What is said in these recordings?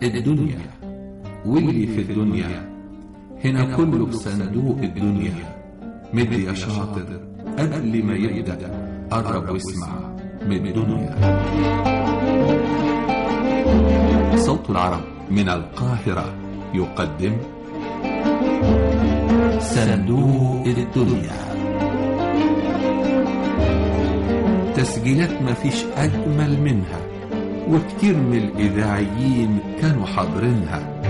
الدنيا واللي في الدنيا هنا كله بصندوق الدنيا مد يا شاطر قبل ما يبدأ قرب واسمع من الدنيا صوت العرب من القاهرة يقدم صندوق الدنيا تسجيلات مفيش أجمل منها وكتير من الإذاعيين كانوا حاضرينها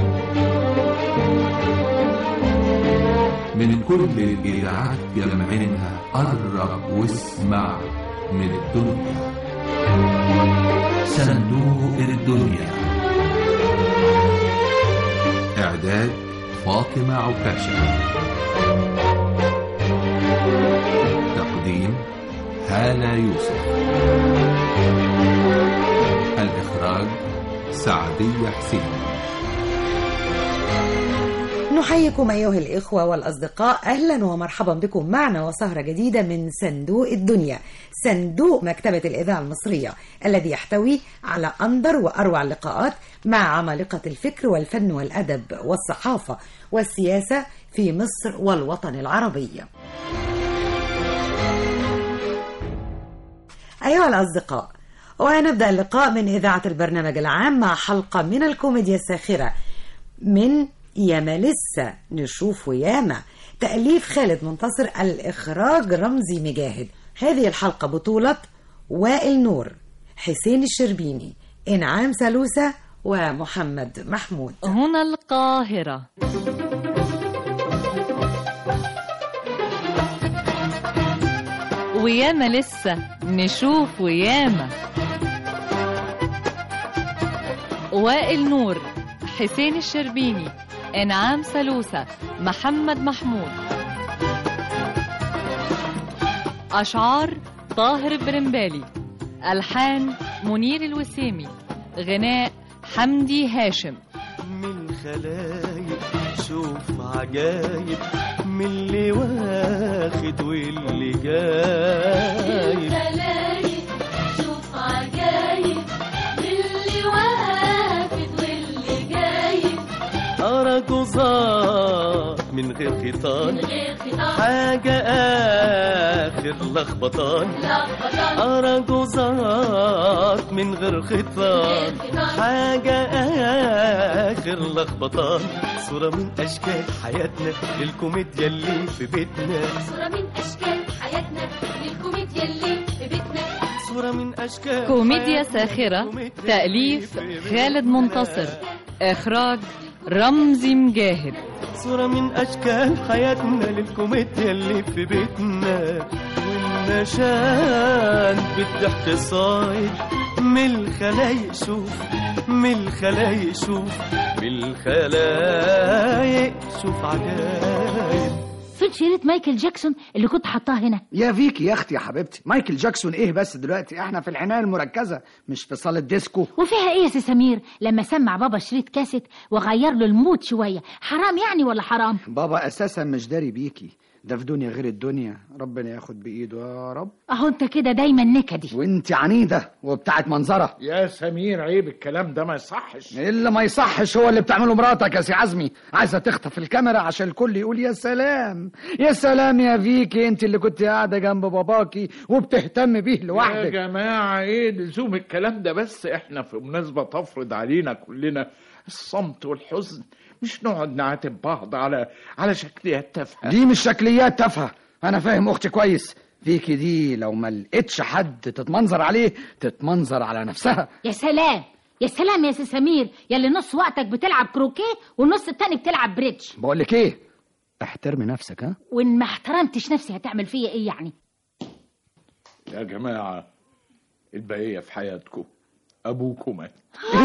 من كل الإذاعات جمعينها قرب واسمع من الدنيا صندوق الدنيا إعداد فاطمة عكاشة تقديم هالة يوسف الإخراج سعدية حسين نحييكم أيها الإخوة والأصدقاء أهلا ومرحبا بكم معنا وسهرة جديدة من صندوق الدنيا صندوق مكتبة الإذاعة المصرية الذي يحتوي على أندر وأروع اللقاءات مع عمالقة الفكر والفن والأدب والصحافة والسياسة في مصر والوطن العربي أيها الأصدقاء ونبدأ اللقاء من إذاعة البرنامج العام مع حلقة من الكوميديا الساخرة من ياما لسه نشوف وياما تأليف خالد منتصر الإخراج رمزي مجاهد هذه الحلقة بطولة وائل نور حسين الشربيني إنعام سلوسة ومحمد محمود هنا القاهرة وياما لسه نشوف وياما وائل نور حسين الشربيني انعام سلوسة محمد محمود أشعار طاهر البرمبالي ألحان منير الوسيمي غناء حمدي هاشم من خلايق شوف عجايب من اللي واخد واللي جايب خلايق شوف عجايب اللي واقف واللي جايب أرى جزار من غير خيطان من غير خطاب حاجة آخر لخبطان لخبطان أرى جزار من غير خيطان حاجة آخر لخبطان صورة من أشكال حياتنا للكوميديا اللي في بيتنا صورة من أشكال حياتنا للكوميديا اللي في بيتنا صورة من أشكال كوميديا حياتنا ساخرة للكوميديا تأليف اللي في خالد بيتنا. منتصر إخراج رمزي مجاهد صورة من أشكال حياتنا للكوميديا اللي في بيتنا والنشان بالضحك صايد من الخلايق شوف من الخلايق شوف من الخلايق شوف عجايب فين شريط مايكل جاكسون اللي كنت حطاه هنا يا فيكي يا اختي يا حبيبتي مايكل جاكسون ايه بس دلوقتي احنا في العنايه المركزه مش في صاله ديسكو وفيها ايه يا سي سمير لما سمع بابا شريط كاسيت وغير له المود شويه حرام يعني ولا حرام بابا اساسا مش داري بيكي ده في دنيا غير الدنيا ربنا ياخد بايده يا رب اهو انت كده دايما نكدي وانت عنيده وبتاعت منظره يا سمير عيب الكلام ده ما يصحش اللي ما يصحش هو اللي بتعمله مراتك يا سي عزمي عايزه تخطف الكاميرا عشان الكل يقول يا سلام يا سلام يا فيكي انت اللي كنت قاعده جنب باباكي وبتهتم بيه يا لوحدك جماعة ايه لزوم الكلام ده بس احنا في مناسبة تفرض علينا كلنا الصمت والحزن مش نقعد نعاتب بعض على على شكليات تافهة دي مش شكليات تافهه انا فاهم اختي كويس فيكي دي لو ما لقيتش حد تتمنظر عليه تتمنظر على نفسها يا سلام يا سلام يا سي سمير يا اللي نص وقتك بتلعب كروكيه والنص التاني بتلعب بريدج بقول لك ايه احترمي نفسك ها وان ما احترمتش نفسي هتعمل فيا ايه يعني يا جماعة البقية في حياتكم أبوكم مات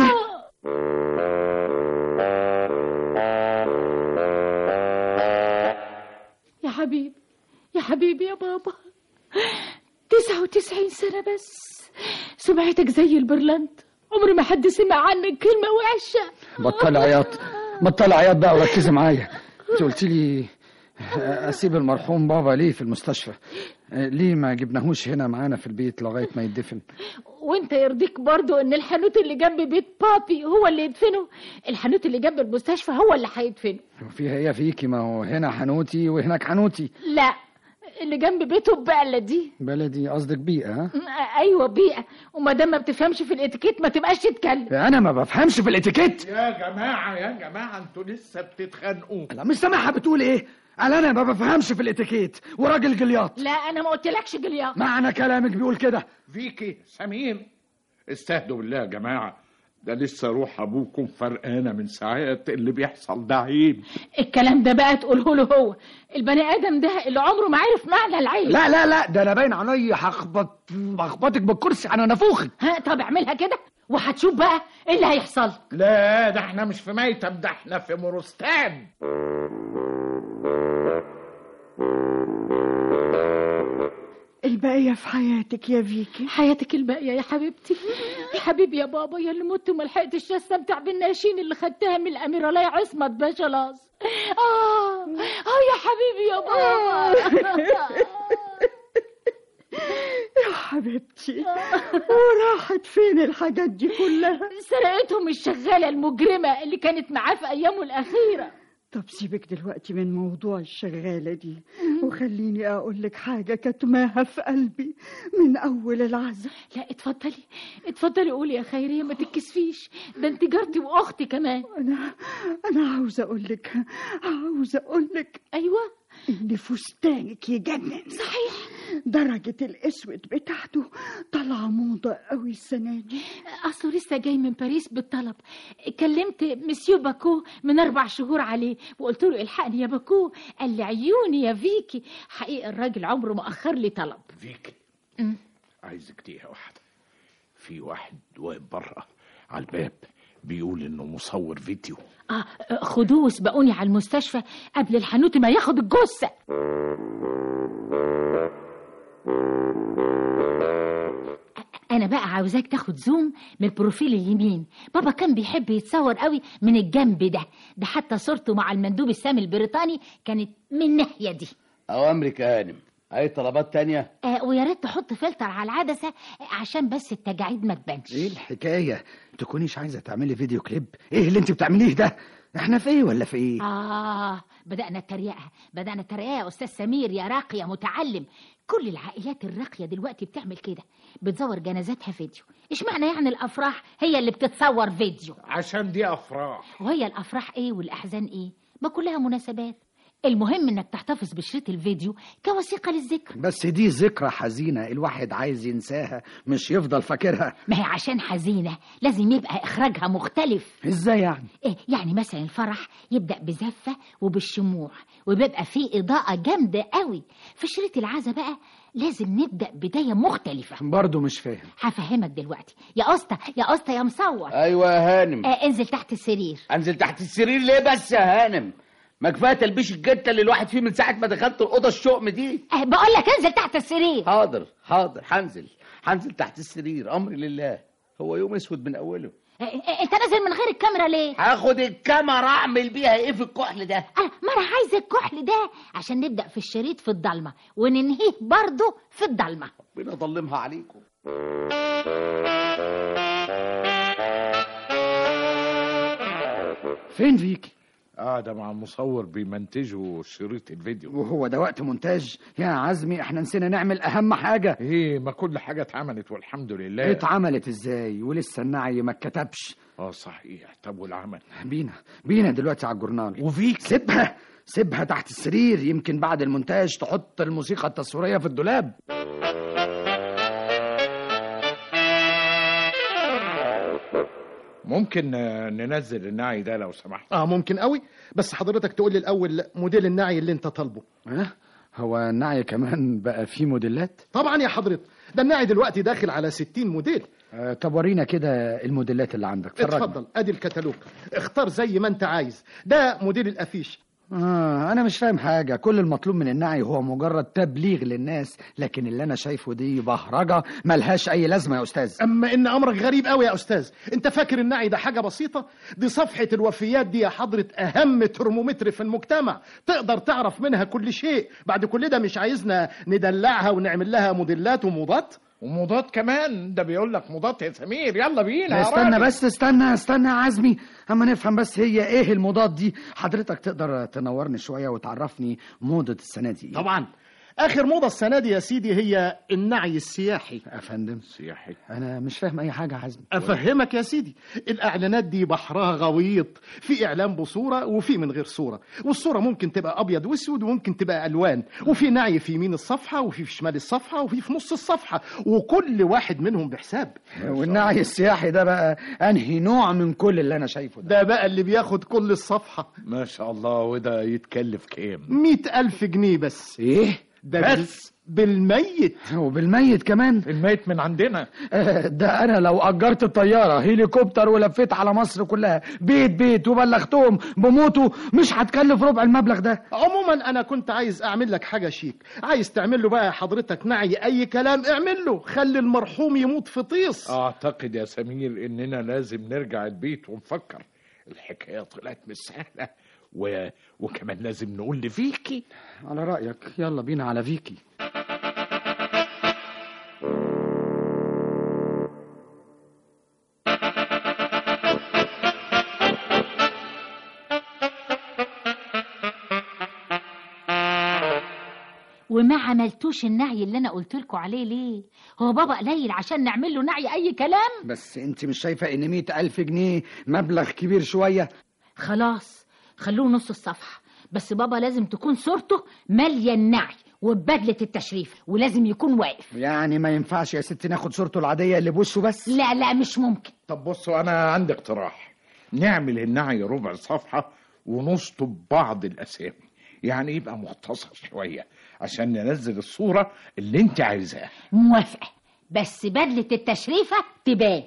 يا حبيبي يا حبيبي يا بابا تسعة وتسعين سنة بس سمعتك زي البرلنت عمري ما حد سمع عنك كلمة وحشة بطلي عياط بطلي عياط بقى وركزي معايا انت قلت لي اسيب المرحوم بابا ليه في المستشفى ليه ما جبناهوش هنا معانا في البيت لغايه ما يدفن وانت يرضيك برضو ان الحانوت اللي جنب بيت بابي هو اللي يدفنه الحانوت اللي جنب المستشفى هو اللي هيدفنه فيها هي فيكي ما هو هنا حنوتي وهناك حنوتي لا اللي جنب بيته بقلة دي بلدي قصدك بيئة ها؟ م- ايوه بيئة وما دام ما بتفهمش في الاتيكيت ما تبقاش تتكلم انا ما بفهمش في الاتيكيت يا جماعة يا جماعة انتوا لسه بتتخانقوا لا مش سامعها بتقول ايه قال انا ما بفهمش في الاتيكيت وراجل جلياط لا انا ما قلتلكش جلياط معنى كلامك بيقول كده فيكي سمير استهدوا بالله يا جماعة ده لسه روح ابوكم فرقانة من ساعات اللي بيحصل ده عيب الكلام ده بقى تقوله له هو البني ادم ده اللي عمره ما عرف معنى العيب لا لا لا ده انا باين عليا هخبط هخبطك بالكرسي على نافوخك ها طب اعملها كده وهتشوف بقى ايه اللي هيحصل لا ده احنا مش في ميتم ده احنا في مورستان الباقية في حياتك يا فيكي حياتك الباقية يا حبيبتي يا حبيبي يا بابا يا اللي مت وما لحقتش استمتع بالناشين اللي خدتها من الأميرة لي عصمت باشا لاص آه آه يا حبيبي يا بابا يا حبيبتي وراحت فين الحاجات دي كلها سرقتهم الشغالة المجرمة اللي كانت معاه في أيامه الأخيرة طب سيبك دلوقتي من موضوع الشغالة دي وخليني أقول لك حاجة كتماها في قلبي من أول العزة لا اتفضلي اتفضلي قولي يا خيرية ما تتكسفيش ده انت جارتي وأختي كمان أنا أنا عاوزة أقول لك عاوزة أقول لك أيوة إن فستانك يجنن صحيح درجة الأسود بتاعته طالعة موضة قوي السنة دي أصله لسه جاي من باريس بالطلب كلمت مسيو باكو من أربع شهور عليه وقلت له الحقني يا باكو قال لي عيوني يا فيكي حقيقة الراجل عمره ما أخر لي طلب فيكي أمم. عايزك دقيقة واحدة في واحد واقف بره على الباب بيقول انه مصور فيديو آه خدوه وسبقوني على المستشفى قبل الحانوت ما ياخد الجثة أنا بقى عاوزاك تاخد زوم من البروفيل اليمين بابا كان بيحب يتصور قوي من الجنب ده ده حتى صورته مع المندوب السامي البريطاني كانت من الناحية دي أوامرك يا هانم أي طلبات تانية؟ آه ويا ريت تحط فلتر على العدسة عشان بس التجاعيد ما تبانش ايه الحكاية تكونيش عايزة تعملي فيديو كليب ايه اللي انت بتعمليه ده احنا في ايه ولا في ايه آه بدأنا التريقة بدأنا التريقة يا أستاذ سمير يا راقي يا متعلم كل العائلات الراقية دلوقتي بتعمل كده بتصور جنازاتها فيديو إيش معنى يعني الأفراح هي اللي بتتصور فيديو عشان دي افراح وهي الأفراح إيه والأحزان إيه ما كلها مناسبات المهم إنك تحتفظ بشريط الفيديو كوثيقة للذكر بس دي ذكرى حزينة الواحد عايز ينساها مش يفضل فاكرها ما هي عشان حزينة لازم يبقى إخراجها مختلف ازاي يعني إيه يعني مثلا الفرح يبدأ بزفة وبالشموع وبيبقى فيه إضاءة جامدة قوي في شريط العزا بقى لازم نبدأ بداية مختلفة برضه مش فاهم هفهمك دلوقتي يا اسطى يا اسطى يا مصور أيوة يا هانم آه انزل تحت السرير أنزل تحت السرير ليه بس يا هانم؟ ما كفاية تلبيش الجتة اللي الواحد فيه من ساعة ما دخلت الأوضة الشؤم دي آه بقول لك انزل تحت السرير حاضر حاضر هنزل هنزل تحت السرير أمري لله هو يوم أسود من أوله آه آه انت نازل من غير الكاميرا ليه هاخد الكاميرا أعمل بيها إيه في الكحل ده؟ آه ما انا عايز الكحل ده عشان نبدأ في الشريط في الضلمة وننهيه برضه في الضلمة ربنا ضلمها عليكم فين فيكي قاعدة مع المصور بيمنتجوا شريط الفيديو وهو ده وقت مونتاج يا عزمي احنا نسينا نعمل اهم حاجة ايه ما كل حاجة اتعملت والحمد لله اتعملت ازاي ولسه النعي ما اتكتبش اه صحيح طب والعمل بينا بينا دلوقتي على الجورنال وفيك سيبها سيبها تحت السرير يمكن بعد المونتاج تحط الموسيقى التصويرية في الدولاب ممكن آه، ننزل النعي ده لو سمحت اه ممكن قوي بس حضرتك تقول لي الاول موديل النعي اللي انت طالبه ها هو النعي كمان بقى فيه موديلات طبعا يا حضرتك ده النعي دلوقتي داخل على 60 موديل آه طب ورينا كده الموديلات اللي عندك فرجنا. اتفضل ادي الكتالوج اختار زي ما انت عايز ده موديل الافيش آه أنا مش فاهم حاجة كل المطلوب من النعي هو مجرد تبليغ للناس لكن اللي أنا شايفه دي بهرجة ملهاش أي لازمة يا أستاذ اما ان امرك غريب قوي يا استاذ انت فاكر النعي ده حاجه بسيطه دي صفحه الوفيات دي يا حضره اهم ترمومتر في المجتمع تقدر تعرف منها كل شيء بعد كل ده مش عايزنا ندلعها ونعمل لها موديلات وموضات ومضاد كمان ده بيقول لك مضاد يا سمير يلا بينا يا استنى راجل. بس استنى سمير يلا بينا يلا بينا يا لا استنى راجل. بس استنى استنى يا عزمي اما نفهم بس هي ايه المضاد دي حضرتك تقدر تنورني شويه وتعرفني موضه السنه دي إيه؟ طبعا اخر موضه السنه دي يا سيدي هي النعي السياحي يا فندم سياحي انا مش فاهم اي حاجه يا عزمي افهمك يا سيدي الاعلانات دي بحرها غويط في اعلان بصوره وفي من غير صوره والصوره ممكن تبقى ابيض واسود وممكن تبقى الوان وفي نعي في يمين الصفحه وفي في شمال الصفحه وفي في نص الصفحه وكل واحد منهم بحساب والنعي السياحي ده بقى انهي نوع من كل اللي انا شايفه ده ده بقى اللي بياخد كل الصفحه ما شاء الله وده يتكلف كام مئة ألف جنيه بس ايه ده بس؟ بالميت وبالميت كمان الميت من عندنا آه، ده انا لو اجرت الطياره هليكوبتر ولفيت على مصر كلها بيت بيت وبلغتهم بموته مش هتكلف ربع المبلغ ده عموما انا كنت عايز اعمل لك حاجه شيك عايز تعمل له بقى حضرتك نعي اي كلام اعمل له خلي المرحوم يموت في طيس اعتقد يا سمير اننا لازم نرجع البيت ونفكر الحكايه طلعت مش سهله و... وكمان لازم نقول لفيكي على رايك يلا بينا على فيكي وما عملتوش النعي اللي انا قلت لكم عليه ليه هو بابا قليل عشان نعمل له نعي اي كلام بس انت مش شايفه ان مئة الف جنيه مبلغ كبير شويه خلاص خلوه نص الصفحه بس بابا لازم تكون صورته ماليه النعي وببدله التشريف ولازم يكون واقف يعني ما ينفعش يا ستي ناخد صورته العاديه اللي بوشه بس لا لا مش ممكن طب بصوا انا عندي اقتراح نعمل النعي ربع صفحه ونشطب بعض الاسامي يعني يبقى مختصر شويه عشان ننزل الصوره اللي انت عايزاها موافقه بس بدله التشريفه تبان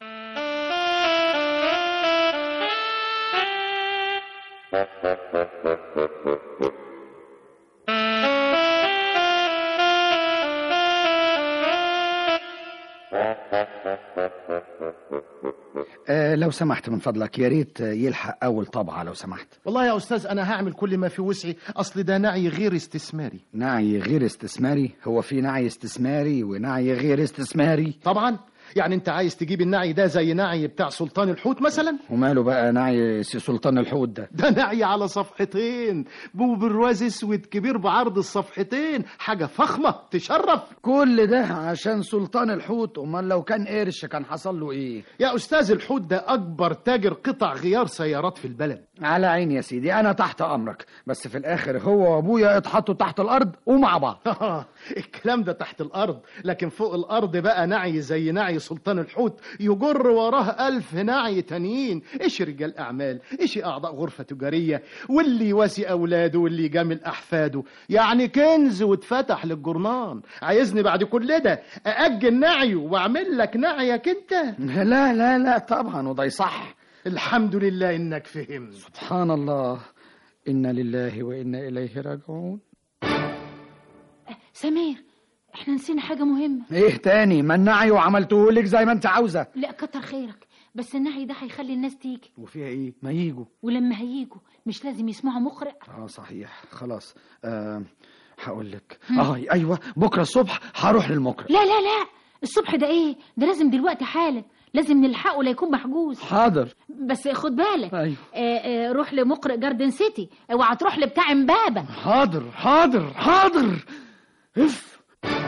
آه لو سمحت من فضلك يا ريت آه، يلحق اول طبعه لو سمحت والله يا استاذ انا هعمل كل ما في وسعي اصل ده نعي غير استثماري نعي غير استثماري هو في نعي استثماري ونعي غير استثماري طبعا يعني انت عايز تجيب النعي ده زي نعي بتاع سلطان الحوت مثلا وماله بقى نعي سي سلطان الحوت ده ده نعي على صفحتين بوبرواز اسود كبير بعرض الصفحتين حاجه فخمه تشرف كل ده عشان سلطان الحوت امال لو كان قرش كان حصل له ايه يا استاذ الحوت ده اكبر تاجر قطع غيار سيارات في البلد على عيني يا سيدي انا تحت امرك بس في الاخر هو وابويا اتحطوا تحت الارض ومع بعض الكلام ده تحت الارض لكن فوق الارض بقى نعي زي نعي سلطان الحوت يجر وراه ألف نعي تانيين ايش رجال اعمال ايش اعضاء غرفه تجاريه واللي يواسي اولاده واللي يجامل احفاده يعني كنز واتفتح للجرنان عايزني بعد كل ده ااجل نعيه واعمل لك نعيك انت لا لا لا طبعا وده يصح الحمد لله انك فهمت سبحان الله انا لله وانا اليه راجعون سمير احنا نسينا حاجه مهمه ايه تاني ما النعي وعملته لك زي ما انت عاوزه لا كتر خيرك بس النعي ده هيخلي الناس تيجي وفيها ايه ما يجوا ولما هيجوا مش لازم يسمعوا مقرئ اه صحيح خلاص آه هقول لك اه ايوه بكره الصبح هروح للمقرئ لا لا لا الصبح ده ايه ده لازم دلوقتي حالا لازم نلحقه لا يكون محجوز حاضر بس خد بالك أيوة. آه آه روح لمقرئ جاردن سيتي اوعى تروح لبتاع امبابه حاضر حاضر حاضر اف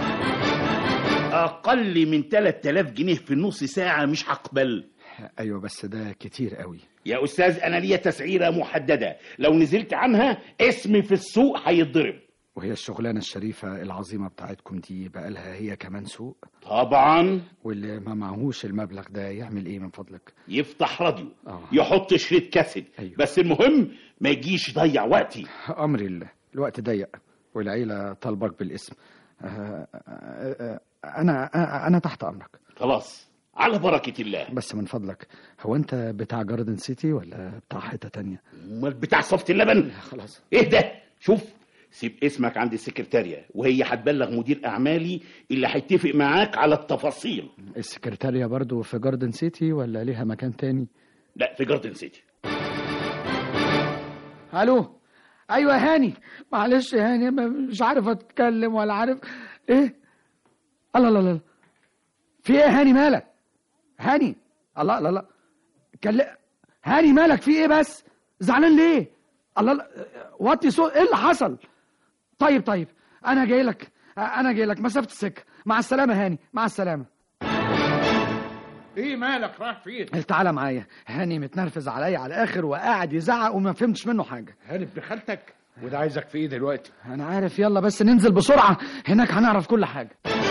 اقل من 3000 جنيه في نص ساعه مش هقبل ايوه بس ده كتير قوي يا استاذ انا ليا تسعيره محدده لو نزلت عنها اسمي في السوق هيتضرب وهي الشغلانه الشريفه العظيمه بتاعتكم دي بقالها هي كمان سوق طبعا واللي ما معهوش المبلغ ده يعمل ايه من فضلك يفتح راديو آه. يحط شريط كاسيت أيوة. بس المهم ما يجيش يضيع وقتي امر الله الوقت ضيق والعيله طالبك بالاسم آه آه آه انا آه انا تحت امرك خلاص على بركه الله بس من فضلك هو انت بتاع جاردن سيتي ولا بتاع حته تانية امال بتاع صفة اللبن خلاص ايه ده شوف سيب اسمك عند السكرتارية وهي هتبلغ مدير اعمالي اللي هيتفق معاك على التفاصيل السكرتارية برضو في جاردن سيتي ولا ليها مكان تاني لا في جاردن سيتي الو ايوه يا هاني معلش يا هاني ما- مش عارف اتكلم ولا عارف ايه الله لا لا في ايه هاني مالك هاني الله لا لا كل... هاني مالك في ايه بس زعلان ليه الله لا وطي صوت ايه اللي حصل طيب طيب انا جاي لك انا جاي لك مسافه السكه مع السلامه هاني مع السلامه ايه مالك رايح فين تعالى معايا هاني متنرفز عليا على الاخر وقاعد يزعق وما فهمتش منه حاجه هاني ابن خالتك وده عايزك في ايه دلوقتي انا عارف يلا بس ننزل بسرعه هناك هنعرف كل حاجه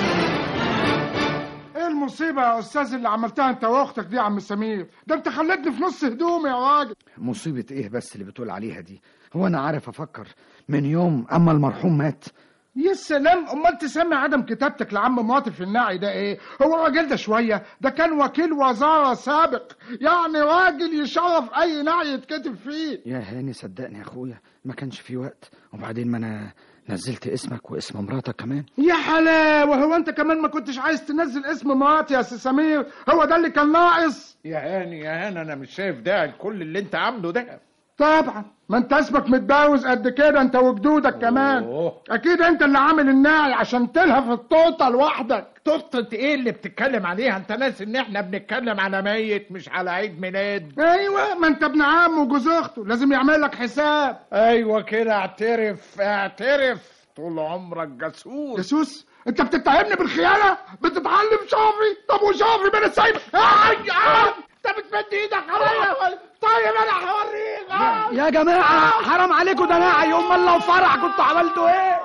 ايه المصيبة يا استاذ اللي عملتها انت واختك دي يا عم سمير ده انت خلتني في نص هدومي يا راجل مصيبه ايه بس اللي بتقول عليها دي هو انا عارف افكر من يوم اما المرحوم مات يا سلام امال تسمي عدم كتابتك لعم معاطف الناعي ده ايه هو الراجل ده شويه ده كان وكيل وزاره سابق يعني راجل يشرف اي نعي يتكتب فيه يا هاني صدقني يا اخويا ما كانش في وقت وبعدين ما انا نزلت اسمك واسم مراتك كمان يا حلاوه هو انت كمان ما كنتش عايز تنزل اسم مراتي يا سي سمير هو ده اللي كان ناقص يا هاني يا هاني انا مش شايف داعي لكل اللي انت عامله ده طبعا ما انت اسمك متجوز قد كده انت وجدودك كمان أوه. اكيد انت اللي عامل الناعي عشان تلهف التوته لوحدك تورته ايه اللي بتتكلم عليها انت ناسي ان احنا بنتكلم على ميت مش على عيد ميلاد ايوه ما انت ابن عم وجوز اخته لازم يعمل لك حساب ايوه كده اعترف اعترف طول عمرك جاسوس جاسوس انت بتتهمني بالخيانه بتتعلم شافي طب وشافي ما انا سايب اي اي انت بتمد ايدك عليا طيب انا هوريك آه. يا جماعه حرام عليكم ده ناعي امال لو فرح كنتوا عملتوا ايه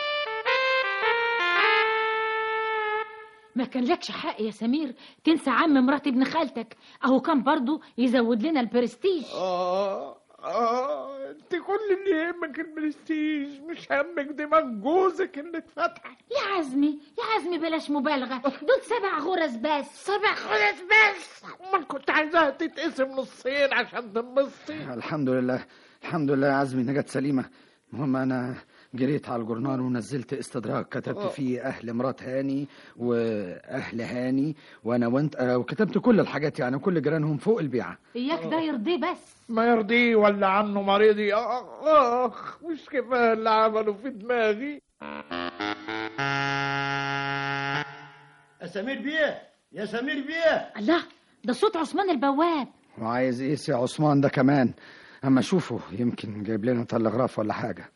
ما كان لكش حق يا سمير تنسى عم مرات ابن خالتك اهو كان برضو يزود لنا البرستيج اه اه انت كل اللي يهمك البرستيج مش همك دماغ جوزك اللي اتفتح يا عزمي يا عزمي بلاش مبالغة دول سبع غرز بس سبع غرز بس ما كنت عايزاها تتقسم نصين عشان تنبسطي الحمد لله الحمد لله يا عزمي نجت سليمه المهم انا جريت على الجورنال ونزلت استدراك كتبت فيه اهل مرات هاني واهل هاني وانا وانت آه، وكتبت كل الحاجات يعني كل جيرانهم فوق البيعه اياك ده يرضيه بس ما يرضيه ولا عنه مريضي آه، اخ مش كفايه اللي عمله في دماغي يا سمير بيه يا سمير بيه الله ده صوت عثمان البواب وعايز ايه سي عثمان ده كمان اما اشوفه يمكن جايب لنا تلغراف ولا حاجه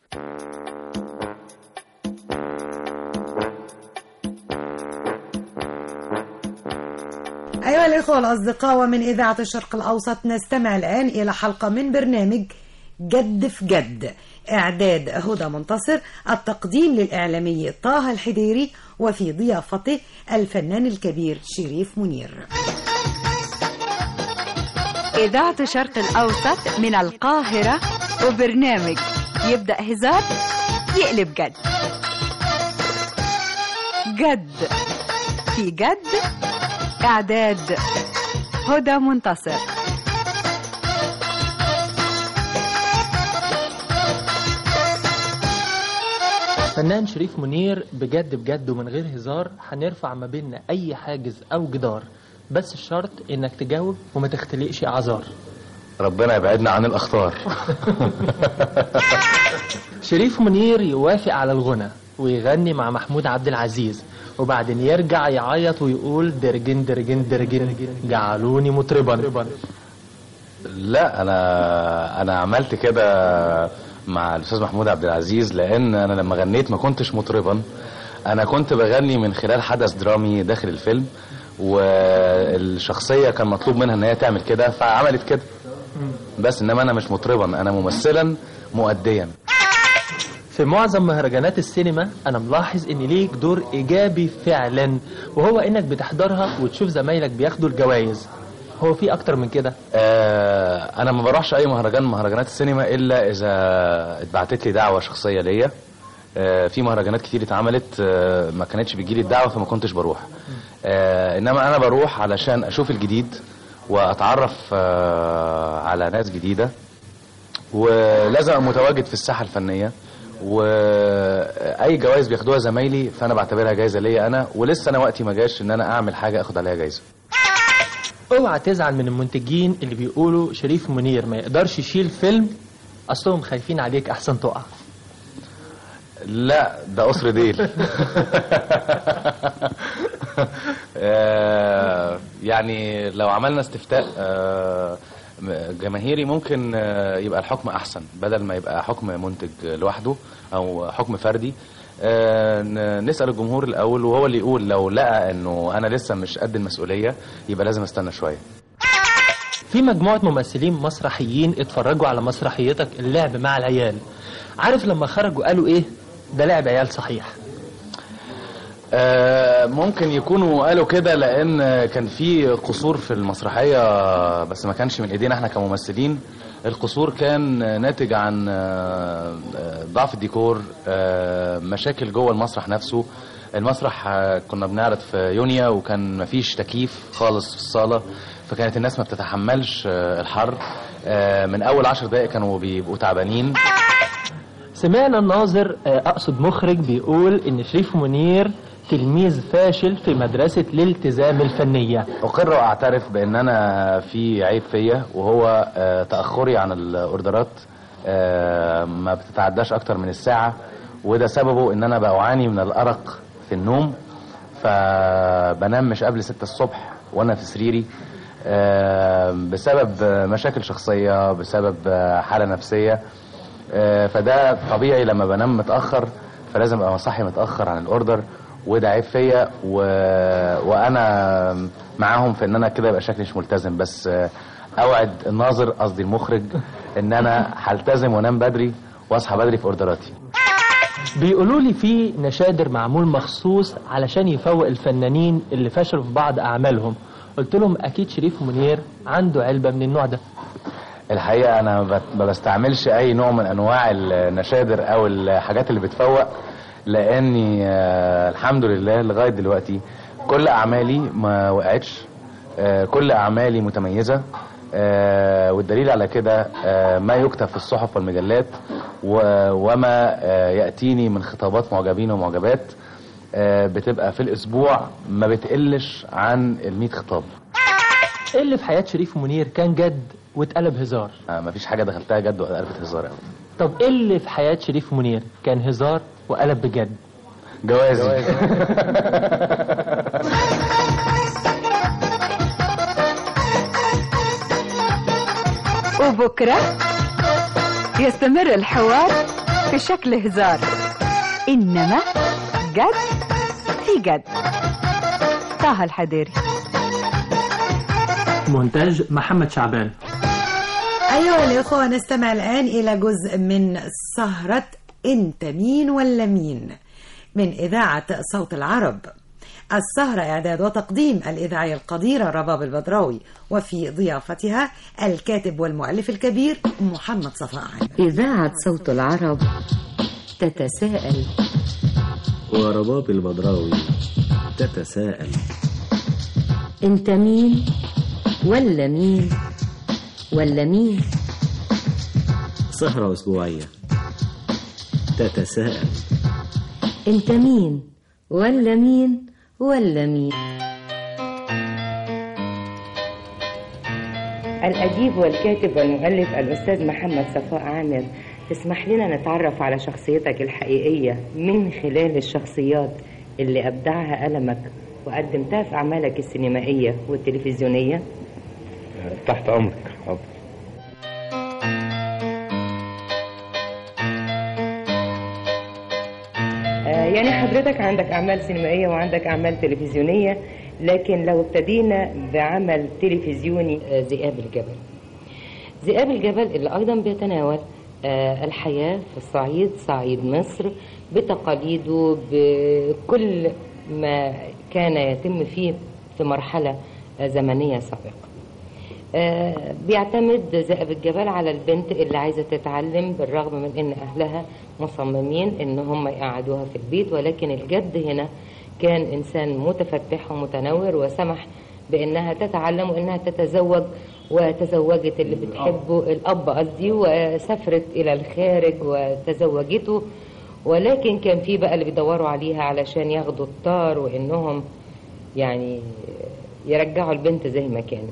أيها الإخوة الأصدقاء ومن إذاعة الشرق الأوسط نستمع الآن إلى حلقة من برنامج جد في جد إعداد هدى منتصر التقديم للإعلامي طه الحديري وفي ضيافته الفنان الكبير شريف منير إذاعة الشرق الأوسط من القاهرة وبرنامج يبدأ هزار يقلب جد جد في جد إعداد هدى منتصر فنان شريف منير بجد بجد ومن غير هزار هنرفع ما بيننا اي حاجز او جدار بس الشرط انك تجاوب وما تختلقش اعذار ربنا يبعدنا عن الاخطار شريف منير يوافق على الغنى ويغني مع محمود عبد العزيز وبعدين يرجع يعيط ويقول درجن درجن درجن جعلوني مطربا لا انا انا عملت كده مع الاستاذ محمود عبد العزيز لان انا لما غنيت ما كنتش مطربا انا كنت بغني من خلال حدث درامي داخل الفيلم والشخصيه كان مطلوب منها ان هي تعمل كده فعملت كده بس انما انا مش مطربا انا ممثلا مؤديا في معظم مهرجانات السينما انا ملاحظ ان ليك دور ايجابي فعلا وهو انك بتحضرها وتشوف زمايلك بياخدوا الجوائز هو في اكتر من كده آه انا ما بروحش اي مهرجان من مهرجانات السينما الا اذا اتبعتت لي دعوه شخصيه ليا آه في مهرجانات كتير اتعملت آه ما كانتش بتجيلي الدعوه فما كنتش بروح آه انما انا بروح علشان اشوف الجديد واتعرف آه على ناس جديده ولازم ابقى متواجد في الساحه الفنيه واي جوائز بياخدوها زمايلي فانا بعتبرها جايزه ليا انا ولسه انا وقتي ما جاش ان انا اعمل حاجه اخد عليها جايزه اوعى تزعل من المنتجين اللي بيقولوا شريف منير ما يقدرش يشيل فيلم اصلهم خايفين عليك احسن تقع لا ده قصر ديل آه، يعني لو عملنا استفتاء آه، م- جماهيري ممكن آه، يبقى الحكم احسن بدل ما يبقى حكم منتج لوحده او حكم فردي آه، ن- نسال الجمهور الاول وهو اللي يقول لو لقى انه انا لسه مش قد المسؤوليه يبقى لازم استنى شويه في مجموعة ممثلين مسرحيين اتفرجوا على مسرحيتك اللعب مع العيال عارف لما خرجوا قالوا ايه ده لعب عيال صحيح آه، ممكن يكونوا قالوا كده لان كان في قصور في المسرحيه بس ما كانش من ايدينا احنا كممثلين القصور كان ناتج عن آه، آه، ضعف الديكور آه، مشاكل جوه المسرح نفسه المسرح آه، كنا بنعرض في يونيا وكان مفيش تكييف خالص في الصاله فكانت الناس ما بتتحملش آه، الحر آه، من اول عشر دقائق كانوا بيبقوا تعبانين سمعنا الناظر آه، اقصد مخرج بيقول ان شريف منير تلميذ فاشل في مدرسة الالتزام الفنية أقر وأعترف بأن أنا في عيب فيا وهو آه، تأخري عن الأوردرات آه، ما بتتعداش أكتر من الساعة وده سببه إن أنا بعاني من الأرق في النوم فبنام مش قبل ستة الصبح وأنا في سريري آه، بسبب آه، مشاكل شخصية بسبب آه، حالة نفسية آه، فده طبيعي لما بنام متأخر فلازم ابقى صاحي متأخر عن الأوردر وده عيب فيا و... وانا معاهم في ان انا كده يبقى شكلي مش ملتزم بس آه، اوعد الناظر قصدي المخرج ان انا هلتزم وانام بدري واصحى بدري في اوردراتي بيقولوا لي في نشادر معمول مخصوص علشان يفوق الفنانين اللي فشلوا في بعض اعمالهم قلت لهم اكيد شريف منير عنده علبة من النوع ده الحقيقه انا ما بت- ما بستعملش اي نوع من انواع النشادر او الحاجات اللي بتفوق لاني آه، الحمد لله لغايه دلوقتي كل اعمالي ما وقعتش آه، كل اعمالي متميزه آه، والدليل على كده آه، ما يكتب في الصحف والمجلات و- وما آه، ياتيني من خطابات معجبين ومعجبات آه، بتبقى في الاسبوع ما بتقلش عن ال خطاب ايه اللي في حياة شريف منير كان جد واتقلب هزار آه، مفيش حاجه دخلتها جد وقلبت هزار أبدا طب ايه اللي في حياة شريف منير كان هزار وقلب بجد جوازي وبكرة يستمر الحوار في شكل هزار إنما جد في جد طه الحديري مونتاج محمد شعبان أيها الإخوة نستمع الآن إلى جزء من سهرة أنت مين ولا مين من إذاعة صوت العرب السهرة إعداد وتقديم الإذاعية القديرة رباب البدراوي وفي ضيافتها الكاتب والمؤلف الكبير محمد صفاء عامر إذاعة صوت العرب تتساءل ورباب البدراوي تتساءل أنت مين ولا مين ولا مين سهرة أسبوعية تتساءل أنت مين ولا مين ولا مين الأديب والكاتب والمؤلف الأستاذ محمد صفاء عامر تسمح لنا نتعرف على شخصيتك الحقيقية من خلال الشخصيات اللي أبدعها ألمك وقدمتها في أعمالك السينمائية والتلفزيونية تحت امرك حاضر آه، يعني حضرتك عندك أعمال سينمائية وعندك أعمال تلفزيونية لكن لو ابتدينا بعمل تلفزيوني آه، ذئاب الجبل ذئاب الجبل اللي أيضا بيتناول آه، الحياة في الصعيد صعيد مصر بتقاليده بكل ما كان يتم فيه في مرحلة آه، زمنية سابقة آه، بيعتمد ذئب الجبل على البنت اللي عايزة تتعلم بالرغم من ان اهلها مصممين ان هم يقعدوها في البيت ولكن الجد هنا كان انسان متفتح ومتنور وسمح بانها تتعلم وانها تتزوج وتزوجت اللي بتحبه الاب قصدي وسافرت الى الخارج وتزوجته ولكن كان في بقى اللي بيدوروا عليها علشان ياخدوا الطار وانهم يعني يرجعوا البنت زي ما كانت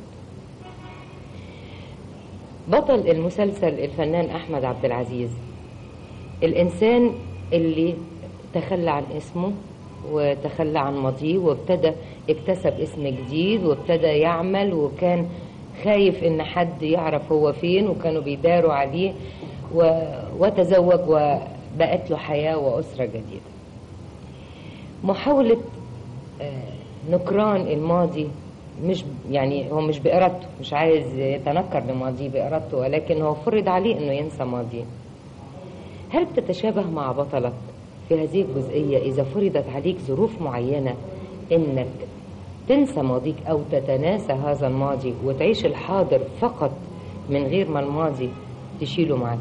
بطل المسلسل الفنان أحمد عبد العزيز الإنسان اللي تخلى عن اسمه وتخلى عن ماضيه وابتدى اكتسب اسم جديد وابتدى يعمل وكان خايف ان حد يعرف هو فين وكانوا بيداروا عليه و... وتزوج وبقت له حياة وأسرة جديدة محاولة آه، نكران الماضي مش يعني هو مش بإرادته مش عايز يتنكر لماضيه بإرادته ولكن هو فرض عليه انه ينسى ماضيه هل بتتشابه مع بطلك في هذه الجزئية إذا فرضت عليك ظروف معينة إنك تنسى ماضيك أو تتناسى هذا الماضي وتعيش الحاضر فقط من غير ما الماضي تشيله معك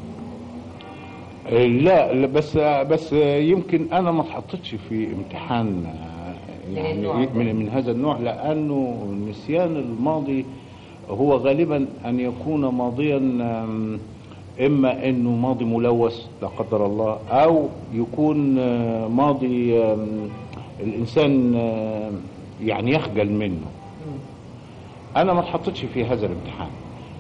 لا لا، بس بس يمكن انا ما اتحطتش في امتحان يعني النوع ده. من, من هذا النوع لانه نسيان الماضي هو غالبا ان يكون ماضيا أم، اما انه ماضي ملوث لا قدر الله او يكون آه، ماضي آم، الانسان آه، يعني يخجل منه انا ما اتحطتش في هذا الامتحان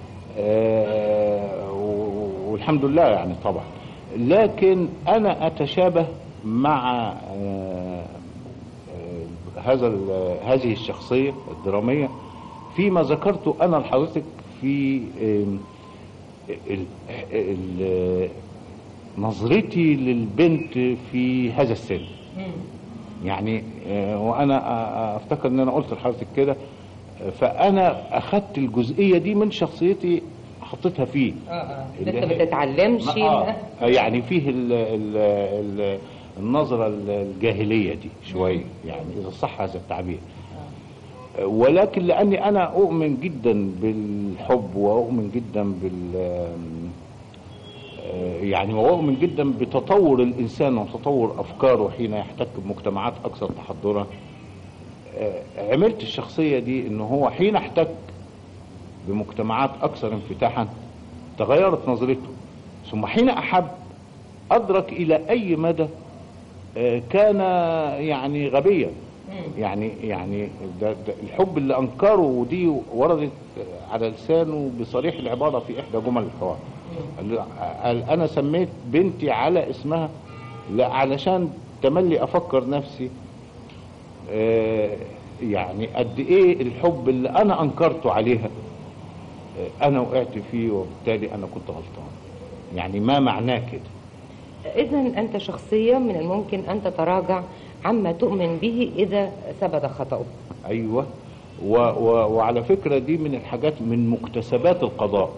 آه، و- والحمد لله يعني طبعا لكن انا اتشابه مع آه، آه، هذا ال- هذه الشخصيه الدراميه فيما ذكرته انا لحضرتك في آم، ال- ال- نظرتي للبنت في هذا السن يعني آه، وانا آه، افتكر ان انا قلت لحضرتك كده آه، فانا اخدت الجزئيه دي من شخصيتي حطيتها فيه اه اه اللي انت ما هي- تتعلمش آه آه، يعني فيه ال ال ال النظرة الجاهلية دي شوية يعني إذا صح هذا التعبير آه، ولكن لأني أنا أؤمن جدا بالحب وأؤمن جدا بال آم، آه، يعني وأؤمن جدا بتطور الإنسان وتطور أفكاره حين يحتك بمجتمعات أكثر تحضرا آه، عملت الشخصية دي إن هو حين احتك بمجتمعات أكثر انفتاحا تغيرت نظرته ثم حين أحب أدرك إلى أي مدى آه، كان يعني غبيا يعني يعني ده ده الحب اللي أنكره ودي وردت على لسانه بصريح العبارة في إحدى جمل الحوار قال- قال أنا سميت بنتي على اسمها لا علشان تملي أفكر نفسي آه، يعني قد إيه الحب اللي أنا أنكرته عليها آه، أنا وقعت فيه وبالتالي أنا كنت غلطان يعني ما معناه كده إذا أنت شخصية من الممكن أن تتراجع عما تؤمن به إذا ثبت خطأه ايوه و و وعلى فكره دي من الحاجات من مكتسبات القضاء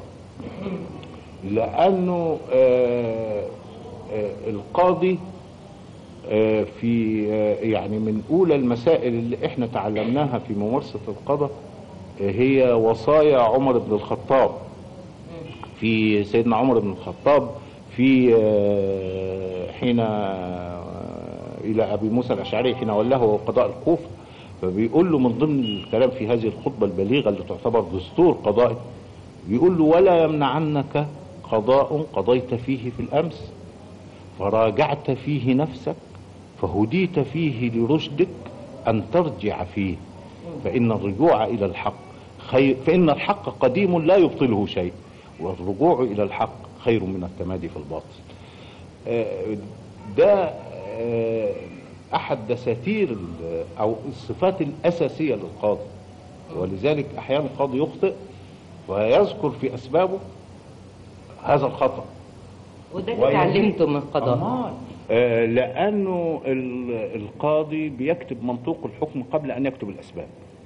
لانه آه آه القاضي آه في آه يعني من اولى المسائل اللي احنا تعلمناها في ممارسه القضاء آه هي وصايا عمر بن الخطاب في سيدنا عمر بن الخطاب في آه، حين آه، الى ابي موسى الاشعري حين ولاه قضاء الكوفه فبيقول له من ضمن الكلام في هذه الخطبه البليغه اللي تعتبر دستور قضائي بيقول له ولا يمنعنك قضاء قضيت فيه في الامس فراجعت فيه نفسك فهديت فيه لرشدك ان ترجع فيه فان الرجوع الى الحق خير فان الحق قديم لا يبطله شيء والرجوع الى الحق خير من التمادي في الباطل آه، ده آه، احد دساتير ال- او الصفات الاساسيه للقاضي ولذلك احيانا القاضي يخطئ ويذكر في اسبابه هذا الخطا وده اللي ويجب- اتعلمته من القضاء آه، لانه ال- القاضي بيكتب منطوق الحكم قبل ان يكتب الاسباب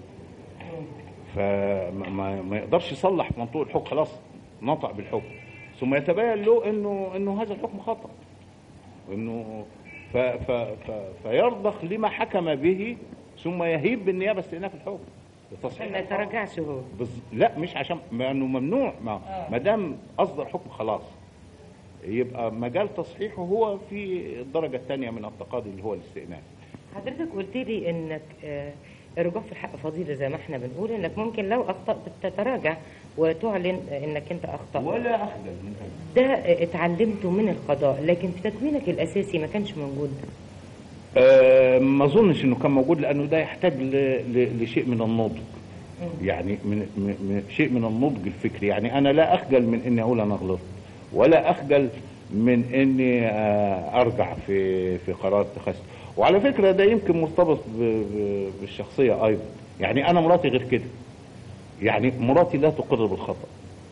فما ما- ما يقدرش يصلح منطوق الحكم خلاص نطق بالحكم ثم يتبين له انه انه هذا الحكم خطا وانه ف ف ف فيرضخ لما حكم به ثم يهيب بالنيابه استئناف الحكم لتصحيح ما يتراجعش هو بز... لا مش عشان ما انه ممنوع ما آه. ما دام اصدر حكم خلاص يبقى مجال تصحيحه هو في الدرجه الثانيه من التقاضي اللي هو الاستئناف حضرتك قلت لي انك آه، الرجوع في الحق فضيلة زي ما احنا بنقول انك ممكن لو اخطأت تتراجع وتعلن انك انت اخطأت ولا اخجل من هذا ده آه، اتعلمته من القضاء لكن في تكوينك الاساسي ما كانش موجود آه ما اظنش انه كان موجود لانه ده يحتاج ل... ل... لشيء من النضج يعني من... من... من شيء من النضج الفكري يعني انا لا اخجل من اني اقول انا غلطت ولا اخجل من اني آه ارجع في في قرار اتخذته وعلى فكره ده يمكن مرتبط ب- ب- بالشخصيه ايضا يعني انا مراتي غير كده يعني مراتي لا تقر بالخطا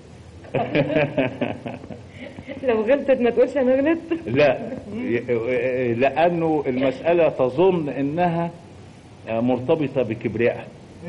لو غلطت ما تقولش انا غلطت لا ي- لانه المساله تظن انها مرتبطه بكبريائها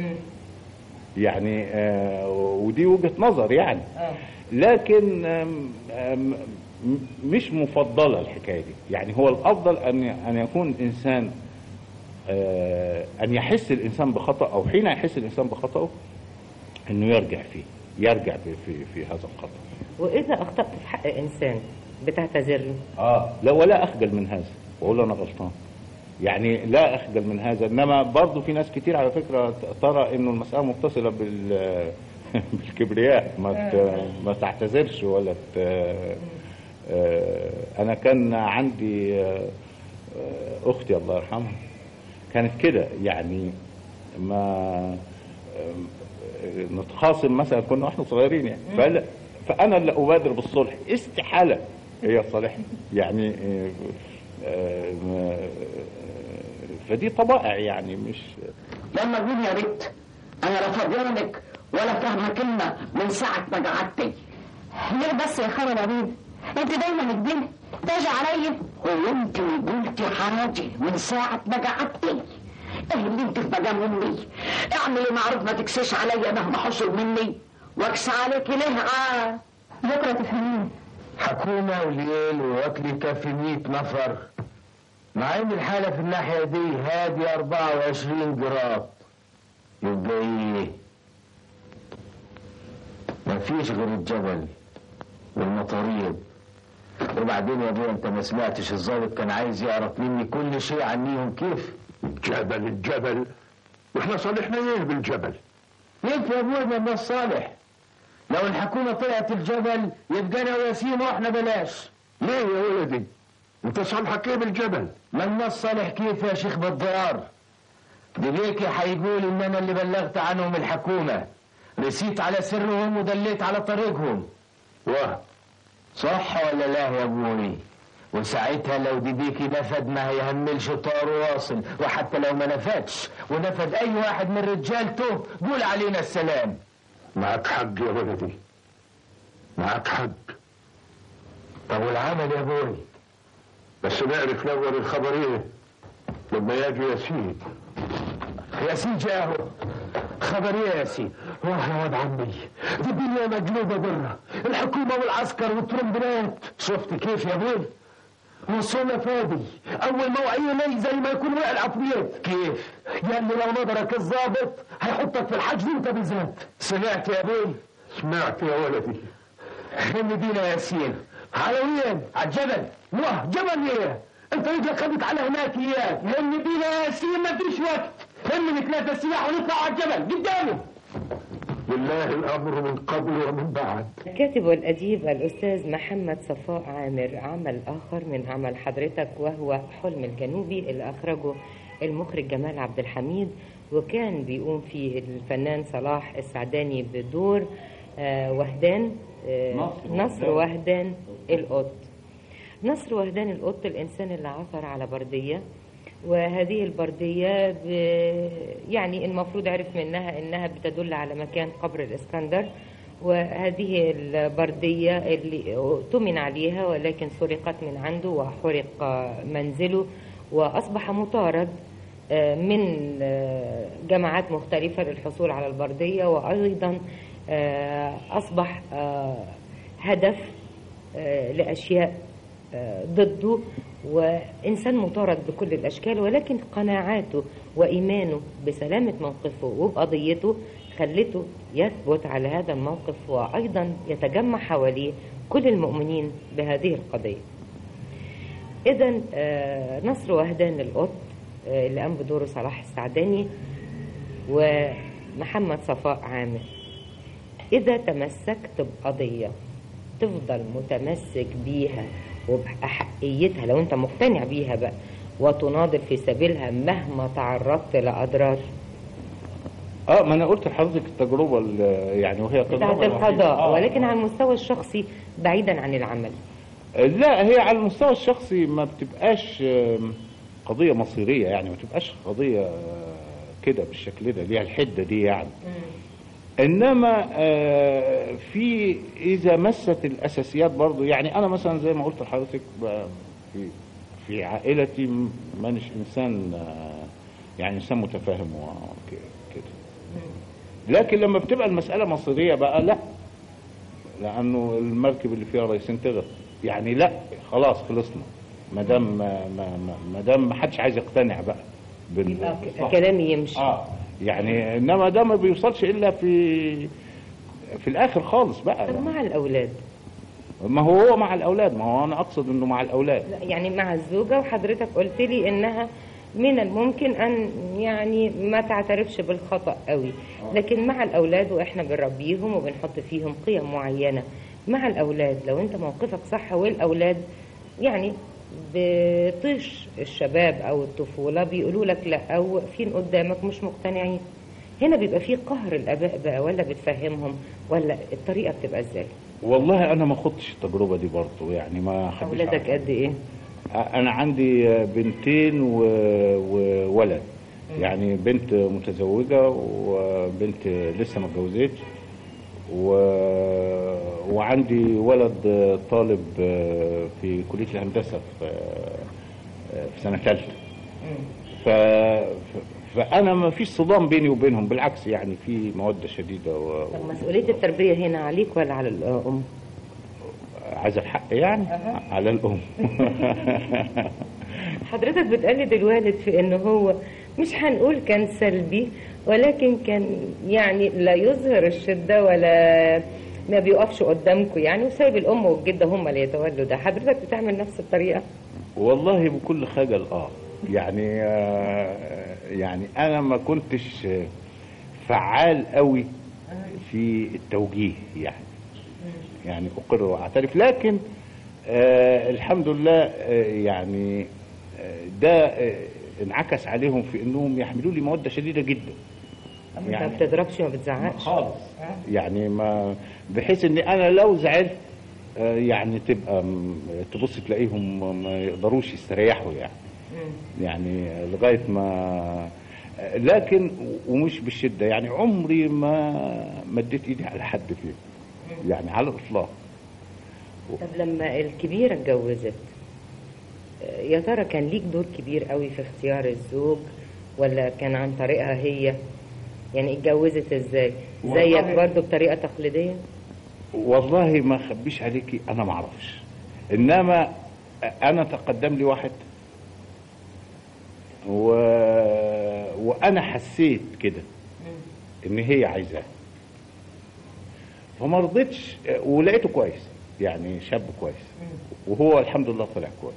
يعني آه، ودي وجهه نظر يعني لكن آم، آم، م- مش مفضله الحكايه دي يعني هو الافضل ان ان يكون انسان آه، ان يحس الانسان بخطا او حين يحس الانسان بخطاه انه يرجع فيه يرجع في في, في هذا الخطا واذا اخطات في حق انسان بتعتذر له اه لا ولا اخجل من هذا واقول انا غلطان يعني لا اخجل من هذا انما برضو في ناس كتير على فكره ت- ترى انه المساله متصله بال بالكبرياء ما ت- ما تعتذرش ولا ت... آه، انا كان عندي آه، آه، اختي الله يرحمها كانت كده يعني ما آم، آه، نتخاصم مثلا كنا واحنا صغيرين يعني فلا فانا اللي ابادر بالصلح استحاله هي صالحني يعني آه، آه، ما- آه، فدي طبائع يعني مش لما تقول يا بنت انا لا فاضيلك ولا فاهمه كلمه من ساعه ما قعدتي ليه بس يا خالد يا بيه انت دايما كبيرة تاجي عليا هو انت قلتي حاجه من ساعه ما قعدتي ايه اللي انت في مقام امي اعملي معروف ما تكسيش عليا مهما حصل مني واكسى عليك ليه اه بكره تفهمين حكومة وليل وأكل يكفي 100 نفر مع إن الحالة في الناحية دي هادي 24 جراد يبقى إيه؟ مفيش غير الجبل والمطاريد وبعدين يا ابويا انت ما سمعتش الظابط كان عايز يعرف مني كل شيء عنيهم كيف؟ جبل الجبل واحنا صالحنا ايه بالجبل كيف يا ابويا ما الناس صالح؟ لو الحكومة طلعت الجبل يبقى انا وياسين واحنا بلاش ليه يا ولدي انت صالحك ايه بالجبل ما الناس صالح كيف يا شيخ بدار دليكي هيقول ان انا اللي بلغت عنهم الحكومة رسيت على سرهم ودليت على طريقهم واه صح ولا لا يا ابوي وساعتها لو ديديكي نفد ما هيهملش طار واصل وحتى لو ما نفدش ونفد اي واحد من رجالته قول علينا السلام معك حق يا ولدي معك حق طب والعمل يا ابوي بس نعرف الاول الخبر ايه لما يجي ياسين ياسين جاهو خبر ايه يا ياسين روح يا واد عمي دي الدنيا مقلوبة برا الحكومة والعسكر والترمبلات شفت كيف يا ابوي وصلنا فاضي اول ما وعينا زي ما يكون وقع العفريت كيف يعني لو نظرك الظابط هيحطك في الحجز انت بالذات سمعت يا ابوي سمعت يا ولدي خلي بينا يا ياسين على وين على الجبل واه جبل ايه انت رجلك خدت على هناك اياك هم بينا يا ياسين ما فيش وقت هم ثلاثة سلاح ونطلع على الجبل قدامي لله الامر من قبل ومن بعد الكاتب والأديب الأستاذ محمد صفاء عامر عمل آخر من عمل حضرتك وهو حلم الجنوبي اللي أخرجه المخرج جمال عبد الحميد وكان بيقوم فيه الفنان صلاح السعداني بدور آه، وهدان آه، نصر نصر وهدان. وهدان القط نصر وهدان القط الإنسان اللي عثر على بردية وهذه البردية ب... يعني المفروض عرف منها إنها بتدل على مكان قبر الإسكندر وهذه البردية اللي اؤتمن عليها ولكن سرقت من عنده وحرق منزله وأصبح مطارد آه، من آه، جماعات مختلفة للحصول على البردية وأيضا آه، أصبح آه، هدف آه، لأشياء آه، ضده وإنسان مطارد بكل الأشكال ولكن قناعاته وإيمانه بسلامة موقفه وبقضيته خلته يثبت على هذا الموقف وأيضا يتجمع حواليه كل المؤمنين بهذه القضية إذا نصر وهدان القط آه، اللي قام بدوره صلاح السعداني ومحمد صفاء عامر إذا تمسكت بقضية تفضل متمسك بيها وبأحقيتها لو أنت مقتنع بيها بقى وتناضل في سبيلها مهما تعرضت لأضرار اه ما انا قلت لحضرتك التجربه ال- يعني وهي بتاعت تجربه القضاء آه. ولكن على المستوى الشخصي بعيدا عن العمل لا هي على المستوى الشخصي ما بتبقاش آم، قضيه مصيريه يعني ما تبقاش قضيه آه، كده بالشكل ده ليها الحده دي يعني انما آه، في اذا مست الاساسيات برضو يعني انا مثلا زي ما قلت لحضرتك ب- في في عائلتي م- مانيش انسان آه، يعني انسان متفاهم وكده لكن لما بتبقى المساله مصيريه بقى لا لانه المركب اللي فيها رئيسين تغرق يعني لا خلاص خلصنا ما دام ما ما ما دام ما حدش عايز يقتنع بقى بال بالصح. كلامي يمشي اه يعني انما ده ما بيوصلش الا في في الاخر خالص بقى طب مع الأولاد ما هو هو مع الاولاد ما هو انا اقصد انه مع الاولاد لا يعني مع الزوجة وحضرتك قلت لي إنها من الممكن أن يعني ما تعترفش بالخطأ قوي لكن مع الأولاد وإحنا بنربيهم وبنحط فيهم قيم معينة مع الأولاد لو أنت موقفك صح والأولاد يعني بطيش الشباب أو الطفولة بيقولوا لك لا أو واقفين قدامك مش مقتنعين هنا بيبقى فيه قهر الآباء بقى ولا بتفهمهم ولا الطريقة بتبقى إزاي والله انا ما خدتش التجربه دي برضه يعني ما خدتش أولادك قد إيه؟ انا عندي بنتين و... وولد يعني بنت متزوجه وبنت لسه ما اتجوزتش و... وعندي ولد طالب في كليه الهندسه في في سنه ثالثه ف... ف- فانا ما فيش صدام بيني وبينهم بالعكس يعني في موده شديده و... طب مسؤولية التربية هنا عليك ولا على الأم؟ عايز الحق يعني على الام حضرتك بتقلد الوالد في إن هو مش هنقول كان سلبي ولكن كان يعني لا يظهر الشدة ولا ما بيقفش قدامكم يعني وسايب الأم والجدة هم اللي يتولوا ده حضرتك بتعمل نفس الطريقة؟ والله بكل خجل اه يعني آه يعني انا ما كنتش فعال قوي في التوجيه يعني يعني اقر واعترف لكن آه الحمد لله آه يعني آه ده آه انعكس عليهم في انهم يحملوا لي موده شديده جدا ما بتضربش ما بتزعقش خالص يعني ما بحيث ان انا لو زعلت آه، يعني تبقى م- تبص تلاقيهم ما يقدروش يستريحوا يعني يعني لغايه ما لكن ومش بالشده يعني عمري ما مديت ايدي على حد فيهم يعني على الاطلاق طب لما الكبيرة اتجوزت آه، يا ترى كان ليك دور كبير قوي في اختيار الزوج ولا كان عن طريقها هي يعني اتجوزت ازاي والله- زيك برضو بطريقة تقليدية والله ما اخبيش عليكي انا ما اعرفش انما انا تقدم لي واحد و... وانا حسيت كده ان هي عايزاه فما رضيتش ولقيته كويس يعني شاب كويس وهو الحمد لله طلع كويس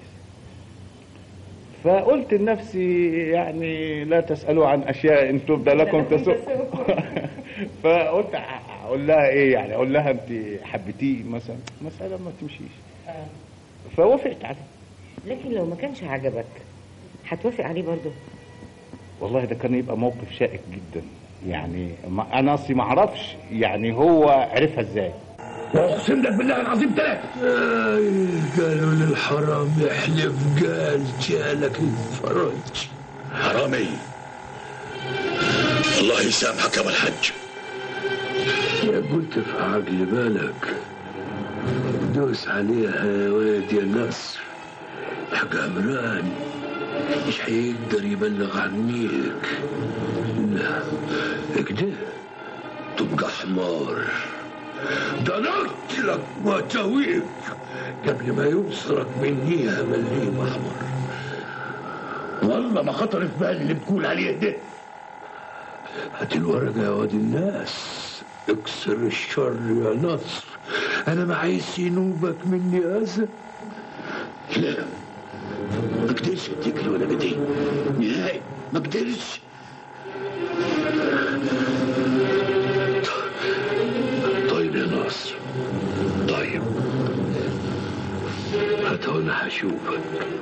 فقلت لنفسي يعني لا تسألوا عن أشياء إن تبدى لكم تسؤ فقلت أقول لها إيه يعني أقول لها أنت حبيتيه مثلا مسألة ما تمشيش فوافقت عليه لكن لو ما كانش عجبك هتوافق عليه برضو والله ده كان يبقى موقف شائك جدا يعني ما أنا أصلي ما أعرفش يعني هو عرفها إزاي اقسم لك بالله العظيم ثلاثة قالوا للحرام يحلف قال جالك الفرج حرامي الله يسامحك يا ابو الحج يا قلت في عقل بالك دوس عليها يا واد يا نصر حق عمران مش هيقدر يبلغ عنيك لا كده تبقى حمار ده انا اقتلك واتويك قبل ما يبصرك مني مليم احمر والله ما خطر في بالي اللي بتقول عليه ده هات الورقه يا واد الناس اكسر الشر يا نصر انا ما عايز ينوبك مني اذى لا ما قدرش اديك الورقه دي نهائي ما قدرش طيب يا ناصر طيب حتى انا هشوفك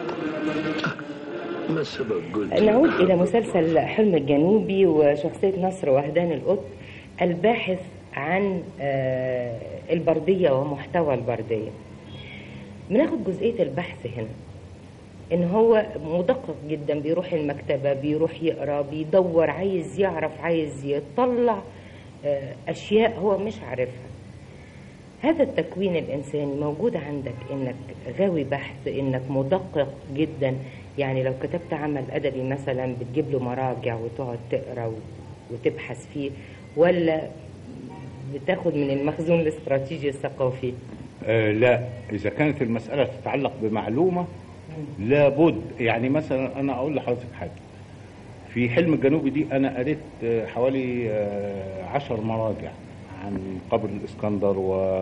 ما سبب قلت نعود إلى مسلسل حلم الجنوبي وشخصية نصر وهدان القط الباحث عن آه، البردية ومحتوى البردية بناخد جزئية البحث هنا ان هو مدقق جدا بيروح المكتبة بيروح يقرا بيدور عايز يعرف عايز يطلع آه، اشياء هو مش عارفها هذا التكوين الانساني موجود عندك انك غاوي بحث انك مدقق جدا يعني لو كتبت عمل ادبي مثلا بتجيب له مراجع وتقعد تقرا و- وتبحث فيه ولا بتاخد من المخزون الاستراتيجي الثقافي آه لا إذا كانت المسألة تتعلق بمعلومة لابد يعني مثلا أنا أقول لحضرتك حاجة في حلم الجنوبي دي أنا قريت آه، حوالي آه، عشر مراجع عن قبر الإسكندر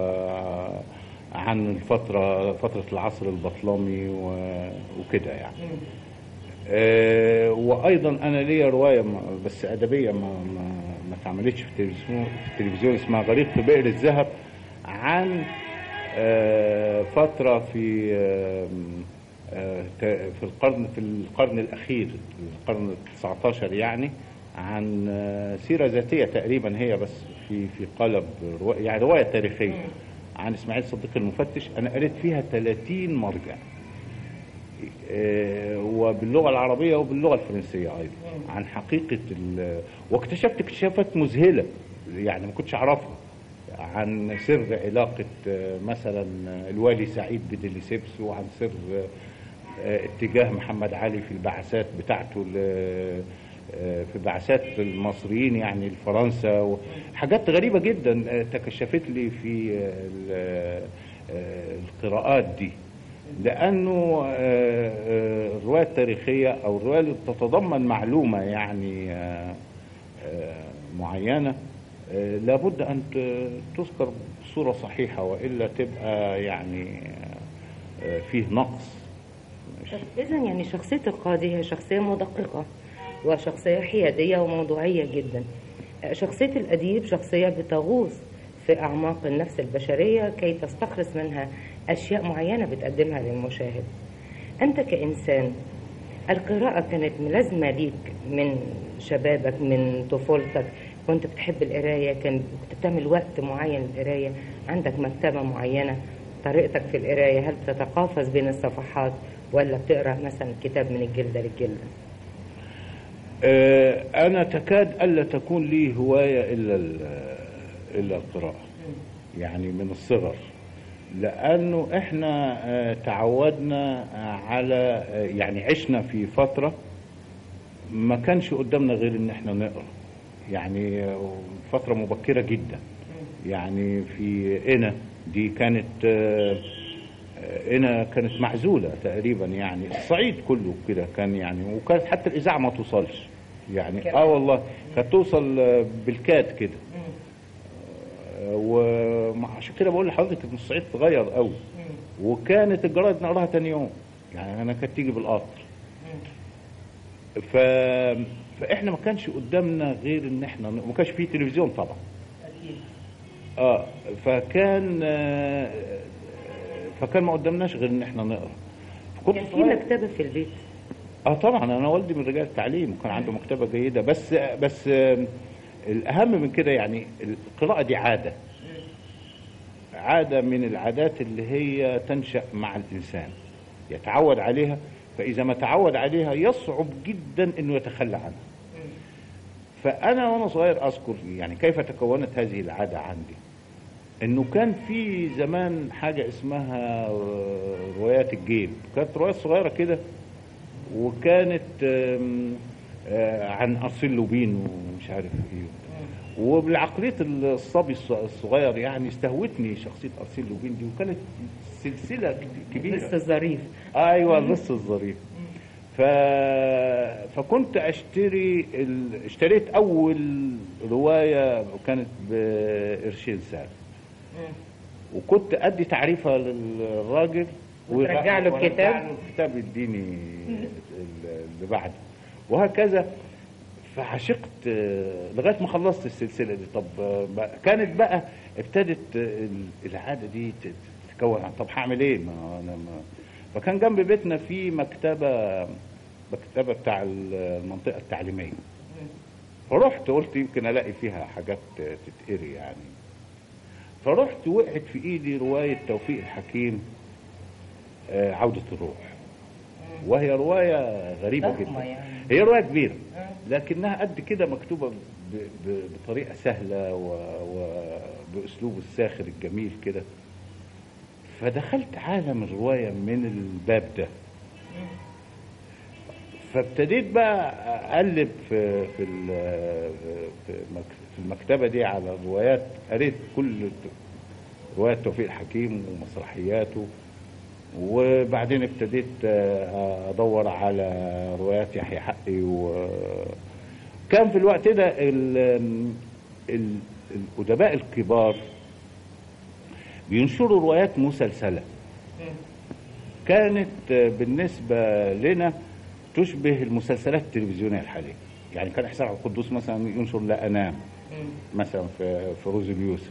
وعن الفترة فترة العصر البطلمي و- وكده يعني آه، وايضا انا ليا روايه ما- بس ادبيه ما ما, ما اتعملتش في التلفزيون في التلفزيون اسمها غريق في بئر الذهب عن آه، فتره في آم، آه، ت- في القرن في القرن الاخير القرن ال 19 يعني عن آه، سيره ذاتيه تقريبا هي بس في في قالب رواية يعني روايه تاريخيه عن اسماعيل صديق المفتش انا قريت فيها 30 مرجع آه، وباللغه العربيه وباللغه الفرنسيه ايضا عن حقيقه ال- واكتشفت اكتشافات مذهله يعني ما كنتش اعرفها عن سر علاقه آه، مثلا الوالي سعيد بديليسيبس وعن سر آه، اتجاه محمد علي في البعثات بتاعته ل- آه، في بعثات المصريين يعني لفرنسا حاجات غريبه جدا آه، تكشفت لي في آه، ال- آه، القراءات دي لانه آه، آه، الروايه التاريخيه او الروايه اللي تتضمن معلومه يعني آه، آه، معينه آه، لابد ان ت- تذكر بصوره صحيحه والا تبقى يعني آه، فيه نقص إذا يعني شخصية القاضي هي شخصية مدققة وشخصية حيادية وموضوعية جدا شخصية الأديب شخصية بتغوص في أعماق النفس البشرية كي تستخلص منها أشياء معينة بتقدمها للمشاهد أنت كإنسان القراءة كانت ملازمة ليك من شبابك من طفولتك كنت بتحب القراية كان كنت بتعمل وقت معين للقراية عندك مكتبة معينة طريقتك في القراية هل بتتقافز بين الصفحات ولا بتقرأ مثلا كتاب من الجلدة للجلدة آه، أنا تكاد ألا تكون لي هواية إلا ال- إلا القراءة يعني من الصغر لأنه إحنا آه، تعودنا آه، على آه، يعني عشنا في فترة ما كانش قدامنا غير إن إحنا نقرأ يعني آه، فترة مبكرة جدا يعني في إنا دي كانت آه، آه، هنا كانت معزولة تقريبا يعني الصعيد كله كده كان يعني وكانت حتى الإذاعة ما توصلش يعني اه والله كانت توصل آه، بالكاد كده آه، وعشان كده بقول لحضرتك ان الصعيد اتغير قوي وكانت الجرايد نقراها تاني يوم يعني انا كانت تيجي بالقطر ف... فاحنا ما كانش قدامنا غير ان احنا ما كانش فيه تلفزيون طبعا اه فكان آه، فكان ما قدامناش غير ان احنا نقرا فكنت كان في صغير. مكتبة في البيت اه طبعا انا والدي من رجال التعليم وكان عنده مكتبه جيده بس بس آم، الاهم من كده يعني القراءه دي عاده عاده من العادات اللي هي تنشا مع الانسان يتعود عليها فاذا ما تعود عليها يصعب جدا انه يتخلى عنها فانا وانا صغير اذكر يعني كيف تكونت هذه العاده عندي انه كان في زمان حاجه اسمها آه، روايات الجيب كانت روايات صغيره كده وكانت آم، آه، عن أرسل لوبين ومش عارف ايه وبالعقلية الصبي الص- الصغير يعني استهوتني شخصية أرسل لوبين دي وكانت سلسلة ك- كبيرة لسه الظريف ايوه اللص الظريف ف... فكنت اشتري ال... اشتريت اول روايه كانت بقرشين سعر وكنت ادي تعريفها للراجل وترجع له ويرجع الكتاب؟ له الكتاب يديني ال- اللي بعده وهكذا فعشقت آه، لغايه ما خلصت السلسله دي طب آه، بقى- كانت بقى ابتدت آه، ال- العاده دي ت- تتكون طب هعمل ايه ما انا ما فكان جنب بيتنا في مكتبه مكتبه بتاع المنطقه التعليميه فرحت قلت يمكن الاقي فيها حاجات آه، تتقري يعني فرحت وقعت في ايدي روايه توفيق الحكيم آه، عوده الروح وهي روايه غريبه ضخمة جدا يعني. هي روايه كبيره لكنها قد كده مكتوبه ب- ب- بطريقه سهله و- وباسلوب الساخر الجميل كده فدخلت عالم الروايه من الباب ده فابتديت بقى اقلب في في ال- في مك- في المكتبه دي على الروايات قريت كل روايات توفيق الحكيم ومسرحياته وبعدين ابتديت آه، ادور على روايات يحيى حقي وكان في الوقت ده ال- ال- الادباء الكبار بينشروا روايات مسلسله كانت آه، بالنسبه لنا تشبه المسلسلات التلفزيونيه الحاليه يعني كان حسين عبد القدوس مثلا ينشر لا انام مثلا في في روز اليوسف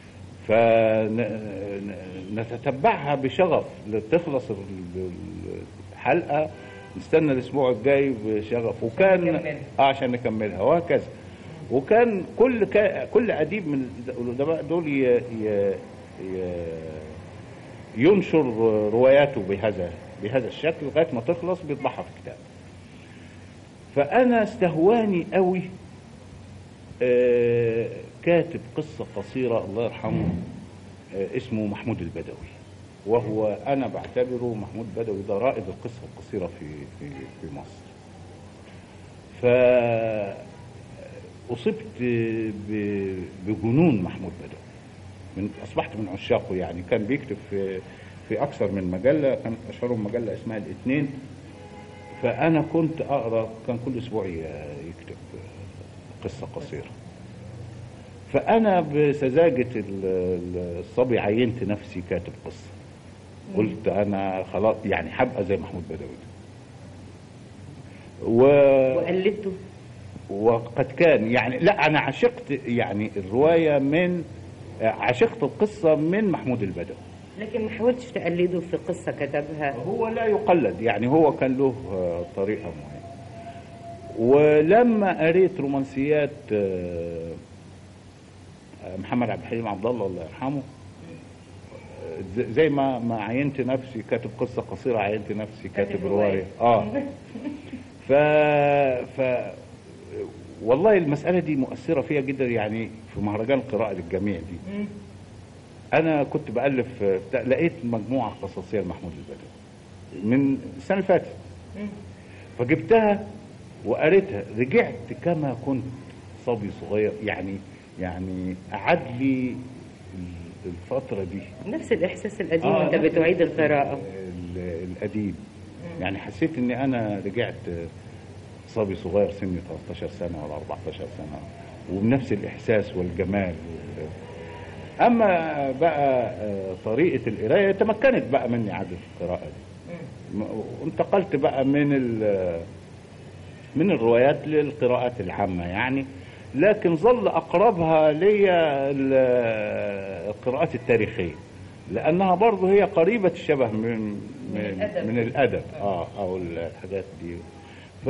فنتتبعها بشغف لتخلص ال- ال- الحلقه نستنى الاسبوع الجاي بشغف وكان اه عشان نكملها وهكذا وكان كل كا كل اديب من الادباء دول ي... ي... ي... ينشر رواياته بهذا بهذا الشكل لغايه ما تخلص بيطبعها في كتاب فانا استهواني قوي آه، كاتب قصه قصيره الله يرحمه آه، اسمه محمود البدوي وهو انا بعتبره محمود بدوي ده رائد القصه القصيره في في في مصر ف اصبت ب- بجنون محمود بدوي من اصبحت من عشاقه يعني كان بيكتب في في اكثر من مجله كانت اشهرهم مجله اسمها الاثنين فانا كنت اقرا كان كل اسبوع ي- يكتب قصه قصيره فانا بسذاجه ال- ال- الصبي عينت نفسي كاتب قصه قلت انا خلاص يعني هبقى زي محمود بدوي ده. و... وقلدته وقد كان يعني لا انا عشقت يعني الروايه من عشقت القصه من محمود البدوي لكن ما حاولتش تقلده في قصة كتبها هو لا يقلد يعني هو كان له آه، طريقه معينه ولما قريت رومانسيات آه، آه، محمد عبد الحليم عبد الله الله يرحمه آه، ز- زي ما ما عينت نفسي كاتب قصه قصيره عينت نفسي كاتب روايه اه ف ف والله المساله دي مؤثره فيها جدا يعني في مهرجان القراءه للجميع دي انا كنت بالف آه، بتاع- لقيت مجموعه قصصيه لمحمود البدوي من السنه اللي فاتت فجبتها وقريتها رجعت كما كنت صبي صغير يعني يعني أعاد لي الفترة دي نفس الإحساس القديم آه، وأنت نفس بتعيد القراءة ال- القديم يعني حسيت اني انا رجعت صبي صغير سني 13 سنة ولا 14 سنة وبنفس الإحساس والجمال أما بقى آه، طريقة القراية تمكنت بقى مني عادة القراءة دي م- وانتقلت بقى من ال- من الروايات للقراءات العامة يعني لكن ظل أقربها لي ال- القراءات التاريخية لأنها برضه هي قريبة الشبه من من, الأدب. من الأدب آه أو الحاجات دي ف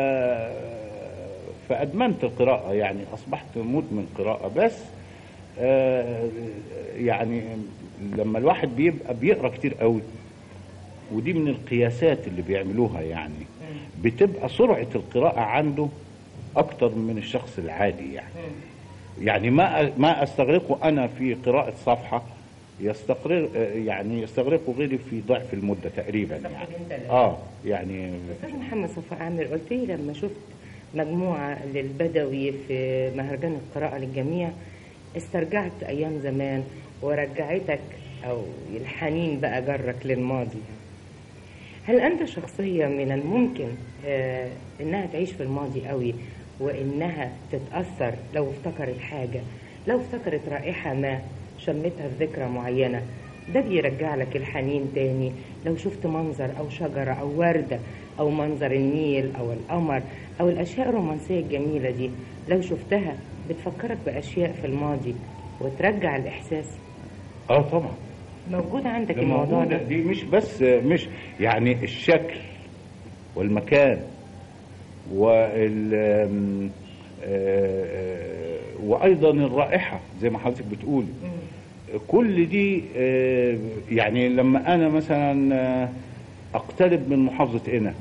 فأدمنت القراءة يعني أصبحت مدمن قراءة بس آه، يعني لما الواحد بيبقى بيقرا كتير قوي ودي من القياسات اللي بيعملوها يعني بتبقى سرعة القراءة عنده أكتر من الشخص العادي يعني يعني ما ما استغرقه أنا في قراءة صفحة يستغرق يعني يستغرقه غيري في ضعف المدة تقريبا يعني اه يعني أستاذ محمد صفاء عامر قلت لي لما شفت مجموعة للبدوي في مهرجان القراءة للجميع استرجعت أيام زمان ورجعتك أو الحنين بقى جرك للماضي هل أنت شخصية من الممكن آه إنها تعيش في الماضي قوي وإنها تتأثر لو افتكرت حاجة لو افتكرت رائحة ما شمتها في ذكرى معينة ده بيرجع لك الحنين تاني لو شفت منظر أو شجرة أو وردة أو منظر النيل أو القمر أو الأشياء الرومانسية الجميلة دي لو شفتها بتفكرك بأشياء في الماضي وترجع الإحساس اه طبعا موجود عندك ده الموضوع موجودة. ده دي مش بس مش يعني الشكل والمكان وال آم، آه، وايضا الرائحه زي ما حضرتك بتقولي كل دي آه، يعني لما انا مثلا آه، اقترب من محافظة قنا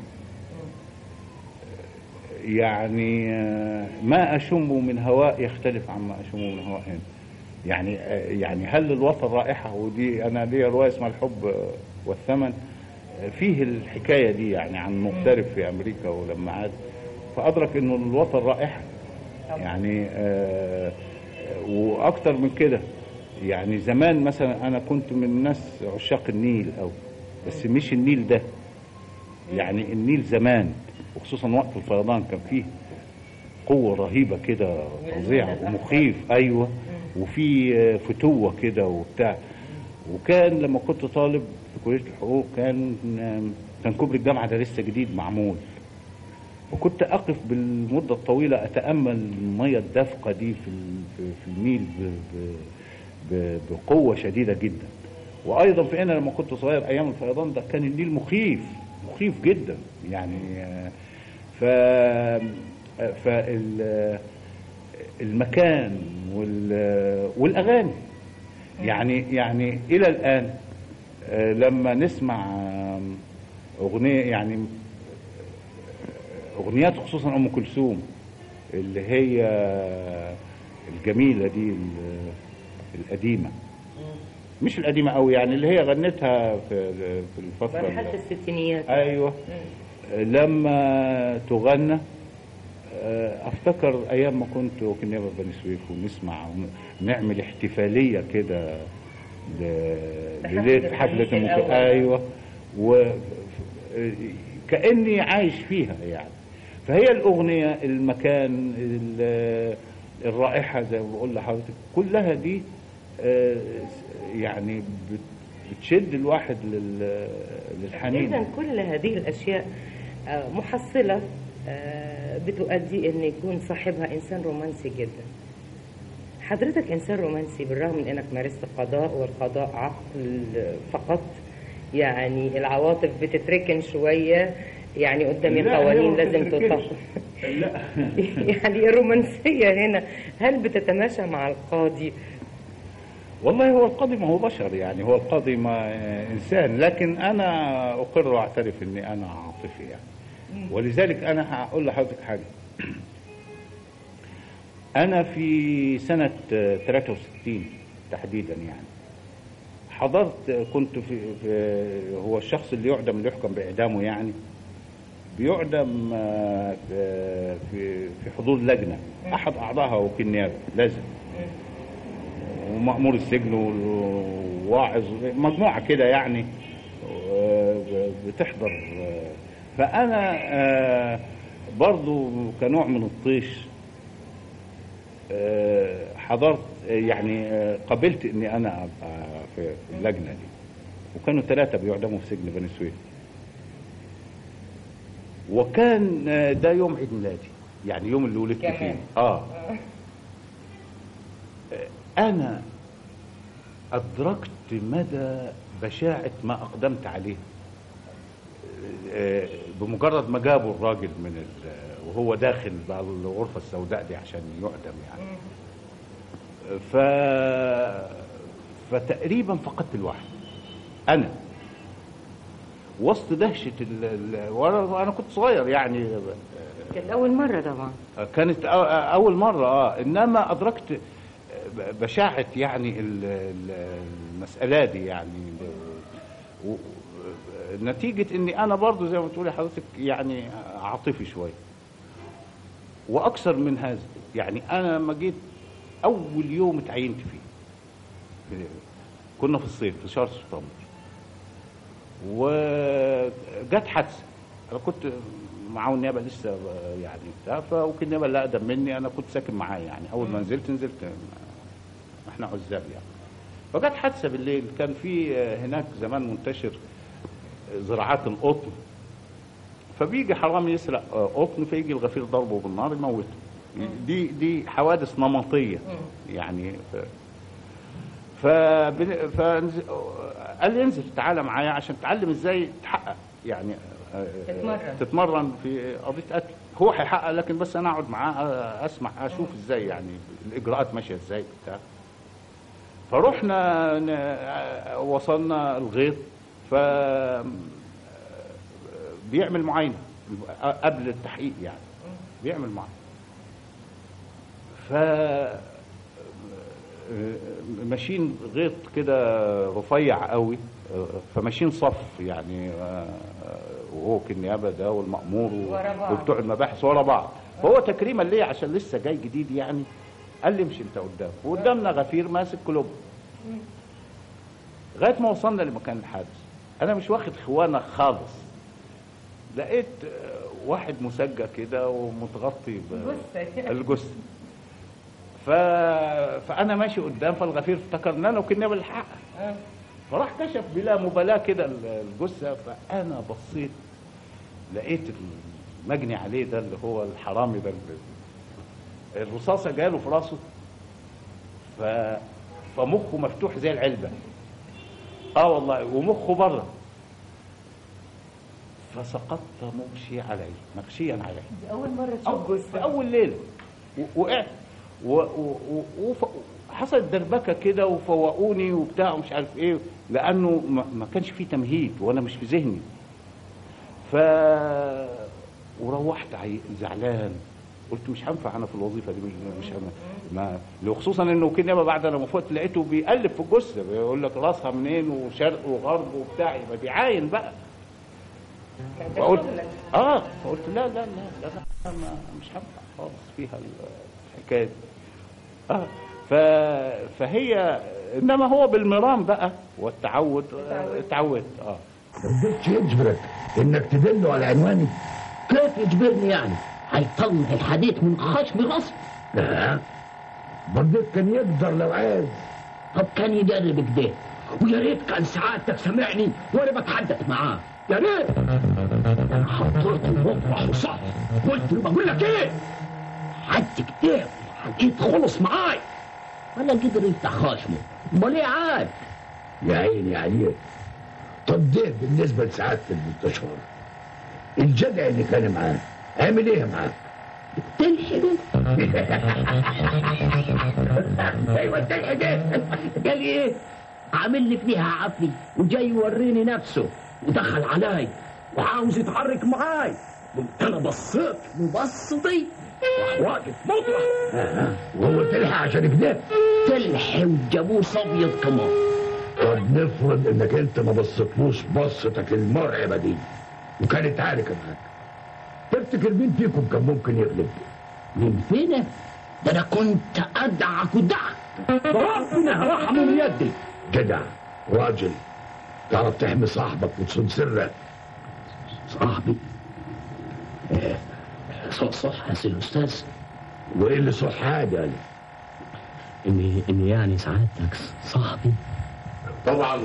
يعني آه، ما أشمه من هواء يختلف عما أشمه من هواء هنا يعني آه، يعني هل الوطن رائحة ودي أنا ليا رواية اسمها الحب آه، والثمن آه، فيه الحكاية دي يعني عن مغترب في أمريكا ولما عاد فأدرك إنه الوطن رائحة يعني آه، آه، وأكتر من كده يعني زمان مثلا أنا كنت من الناس عشاق النيل أو بس مش النيل ده يعني النيل زمان وخصوصا وقت الفيضان كان فيه قوة رهيبة كده فظيعة ومخيف أيوة وفي آه، فتوة كده وبتاع وكان لما كنت طالب في كلية الحقوق كان آم، كان كوبري الجامعة ده لسه جديد معمول وكنت أقف بالمدة الطويلة أتأمل المية الدافقة دي في ال- في- في النيل ب- ب- ب- بقوة شديدة جدا وأيضا في أنا لما كنت صغير أيام الفيضان ده كان النيل مخيف مخيف جدا يعني آه، ف فال المكان وال- والاغاني يعني يعني الى الان آه، لما نسمع آم، اغنيه يعني اغنيات خصوصا ام كلثوم اللي هي الجميله دي ال- القديمه مش القديمه قوي يعني اللي هي غنتها في في الفتره مرحلة الستينيات ايوه لما تغنى آه، افتكر ايام ما كنت وكنا في بني سويف ونسمع ونعمل احتفاليه كده ل- لحفلة لليله حفله العريس المك... الأول. ايوه و كاني عايش فيها يعني فهي الاغنيه المكان ال- الرائحه زي ما بقول لحضرتك كلها دي آه، يعني بت- بتشد الواحد لل- للحنين إذا كل هذه الأشياء آه، محصلة آه، بتؤدي أن يكون صاحبها إنسان رومانسي جدا حضرتك إنسان رومانسي بالرغم من أنك مارست قضاء والقضاء عقل فقط يعني العواطف بتتركن شوية يعني قدامي لا، هي قوانين ما لازم بتتركنش. تطبق لا يعني الرومانسية هنا هل بتتماشى مع القاضي والله هو القاضي ما هو بشر يعني هو القاضي ما انسان لكن انا اقر واعترف اني انا عاطفي يعني ولذلك انا هقول لحضرتك حاجه انا في سنه آه، 63 تحديدا يعني حضرت آه، كنت في, في هو الشخص اللي يعدم اللي يحكم باعدامه يعني بيعدم آه، في في في حضور لجنه احد اعضائها وكيل نيابه لازم ومأمور السجن وواعظ مجموعة كده يعني آه، بتحضر آه، فأنا آه، برضو كنوع من الطيش آه، حضرت آه، يعني آه، قبلت اني انا ابقى في اللجنه دي وكانوا ثلاثه بيعدموا في سجن بني سويف وكان آه، ده يوم عيد ميلادي يعني يوم اللي ولدت فيه اه أنا أدركت مدى بشاعة ما أقدمت عليه آه، بمجرد ما جابوا الراجل من ال... وهو داخل بقى الغرفة السوداء دي عشان يعدم يعني ف فتقريبا فقدت الوعي أنا وسط دهشة ال... ال... وأنا أنا كنت صغير يعني كانت أول مرة طبعا كانت أو- أول مرة آه إنما أدركت بشاعة يعني ال- ال- المسألة دي يعني و- نتيجة إني أنا برضو زي ما بتقولي حضرتك يعني عاطفي شوية وأكثر من هذا يعني أنا لما جيت أول يوم اتعينت فيه كنا في الصيف في شهر سبتمبر وجت حادثة أنا كنت معاه النيابة لسه يعني بتاع فوكيل النيابة اللي أقدم مني أنا كنت ساكن معاه يعني أول ما نزلت نزلت احنا عزاب يعني فجت حادثة بالليل كان في هناك زمان منتشر زراعات القطن فبيجي حرامي يسرق قطن فيجي الغفير ضربه بالنار يموته دي دي حوادث نمطية يعني ف ف فنز... قال لي انزل تعالى معايا عشان تتعلم ازاي تحقق يعني آه، تتمرن. تتمرن في قضيه قتل هو هيحقق لكن بس انا اقعد معاه آه، اسمع اشوف ازاي يعني الاجراءات ماشيه ازاي بتاع فرحنا ن- آه، وصلنا الغيط ف بيعمل معاينه قبل التحقيق يعني بيعمل معاينه ف ماشيين غيط كده رفيع قوي فماشيين صف يعني آه، وهو النيابه ده والمأمور و- ورا بعض. وبتوع المباحث ورا بعض فهو تكريما ليه عشان لسه جاي جديد يعني قال لي امشي انت قدام وقدامنا غفير ماسك كلوب لغايه ما وصلنا لمكان الحادث انا مش واخد خوانه خالص لقيت آه، واحد مسجى كده ومتغطي جثة. الجثه ف... فانا ماشي قدام فالغفير افتكر ان انا وكنا بالحق فراح كشف بلا مبالاه كده الجثه فانا بصيت لقيت المجني عليه ده اللي هو الحرامي ده اللي- الرصاصه جاله في راسه ف... فمخه مفتوح زي العلبه اه والله ومخه بره فسقطت مغشي عليه مغشيا عليه أول مرة أو تشوف في اول ليله و- وقعت و- و- و- وف- حصلت دربكه كده وفوقوني وبتاع ومش عارف ايه لانه ما ما كانش فيه تمهيد وانا مش في ذهني ف وروحت عي- زعلان قلت مش هنفع انا في الوظيفه دي مش مش هم... ما وخصوصا انه كده ما بعد لما فوت لقيته بيقلب في الجثه بيقول لك راسها منين وشرق وغرب وبتاع يبقى بيعاين بقى فقلت اه فقلت لا لا لا لا, لا ما مش هنفع خالص فيها الحكايه دي اه ف... فهي انما هو بالمرام بقى والتعود آه، اتعودت اه رضيتش يجبرك انك تدله على عنواني كيف يجبرني يعني هيطلع الحديد من خشمي غصب لا برضيك كان يقدر لو عايز طب كان يجرب كده ويا ريت كان سعادتك سامعني وانا بتحدث معاه يا ريت انا حطيته مطرح وصح قلت له بقول لك ايه حد كده حديد خلص معاي ولا قدر يفتح خشمه امال ايه عاد يا عيني عليك طب ده بالنسبه لسعاده المستشار الجدع اللي كان معاه عامل ايه معاه؟ تلحق ايوه التلحق قال لي ايه عامل لي فيها عفري وجاي يوريني نفسه ودخل علي وعاوز يتحرك معاي قمت انا بصيت وبصتي راح واقف مطرح وهو تلحق عشان كده تلحي وجابوس ابيض كمان طب نفرض انك انت ما بصيتلوش بصتك المرعبه دي وكانت عاركه معاك تفتكر مين فيكم كان ممكن يغلب؟ مين فينا؟ ده انا كنت ادعك ودعك ربنا رحمه من يدي جدع راجل تعرف تحمي صاحبك وتصون سرك صاحبي آه، صح صح يا سي الاستاذ وايه اللي صح حاجه يعني اني اني يعني سعادتك صاحبي طبعا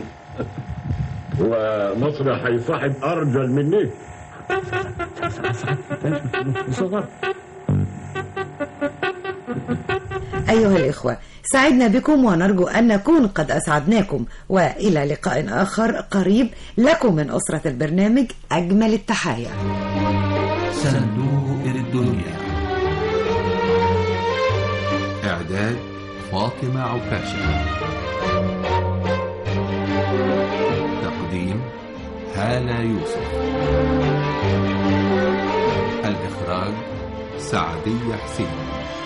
ومصر هيصاحب ارجل مني صغر أيها الإخوة سعدنا بكم ونرجو أن نكون قد أسعدناكم وإلى لقاء آخر قريب لكم من أسرة البرنامج أجمل التحايا صندوق الدنيا إعداد فاطمة عكاشة تقديم هالة يوسف الإخراج سعدية حسين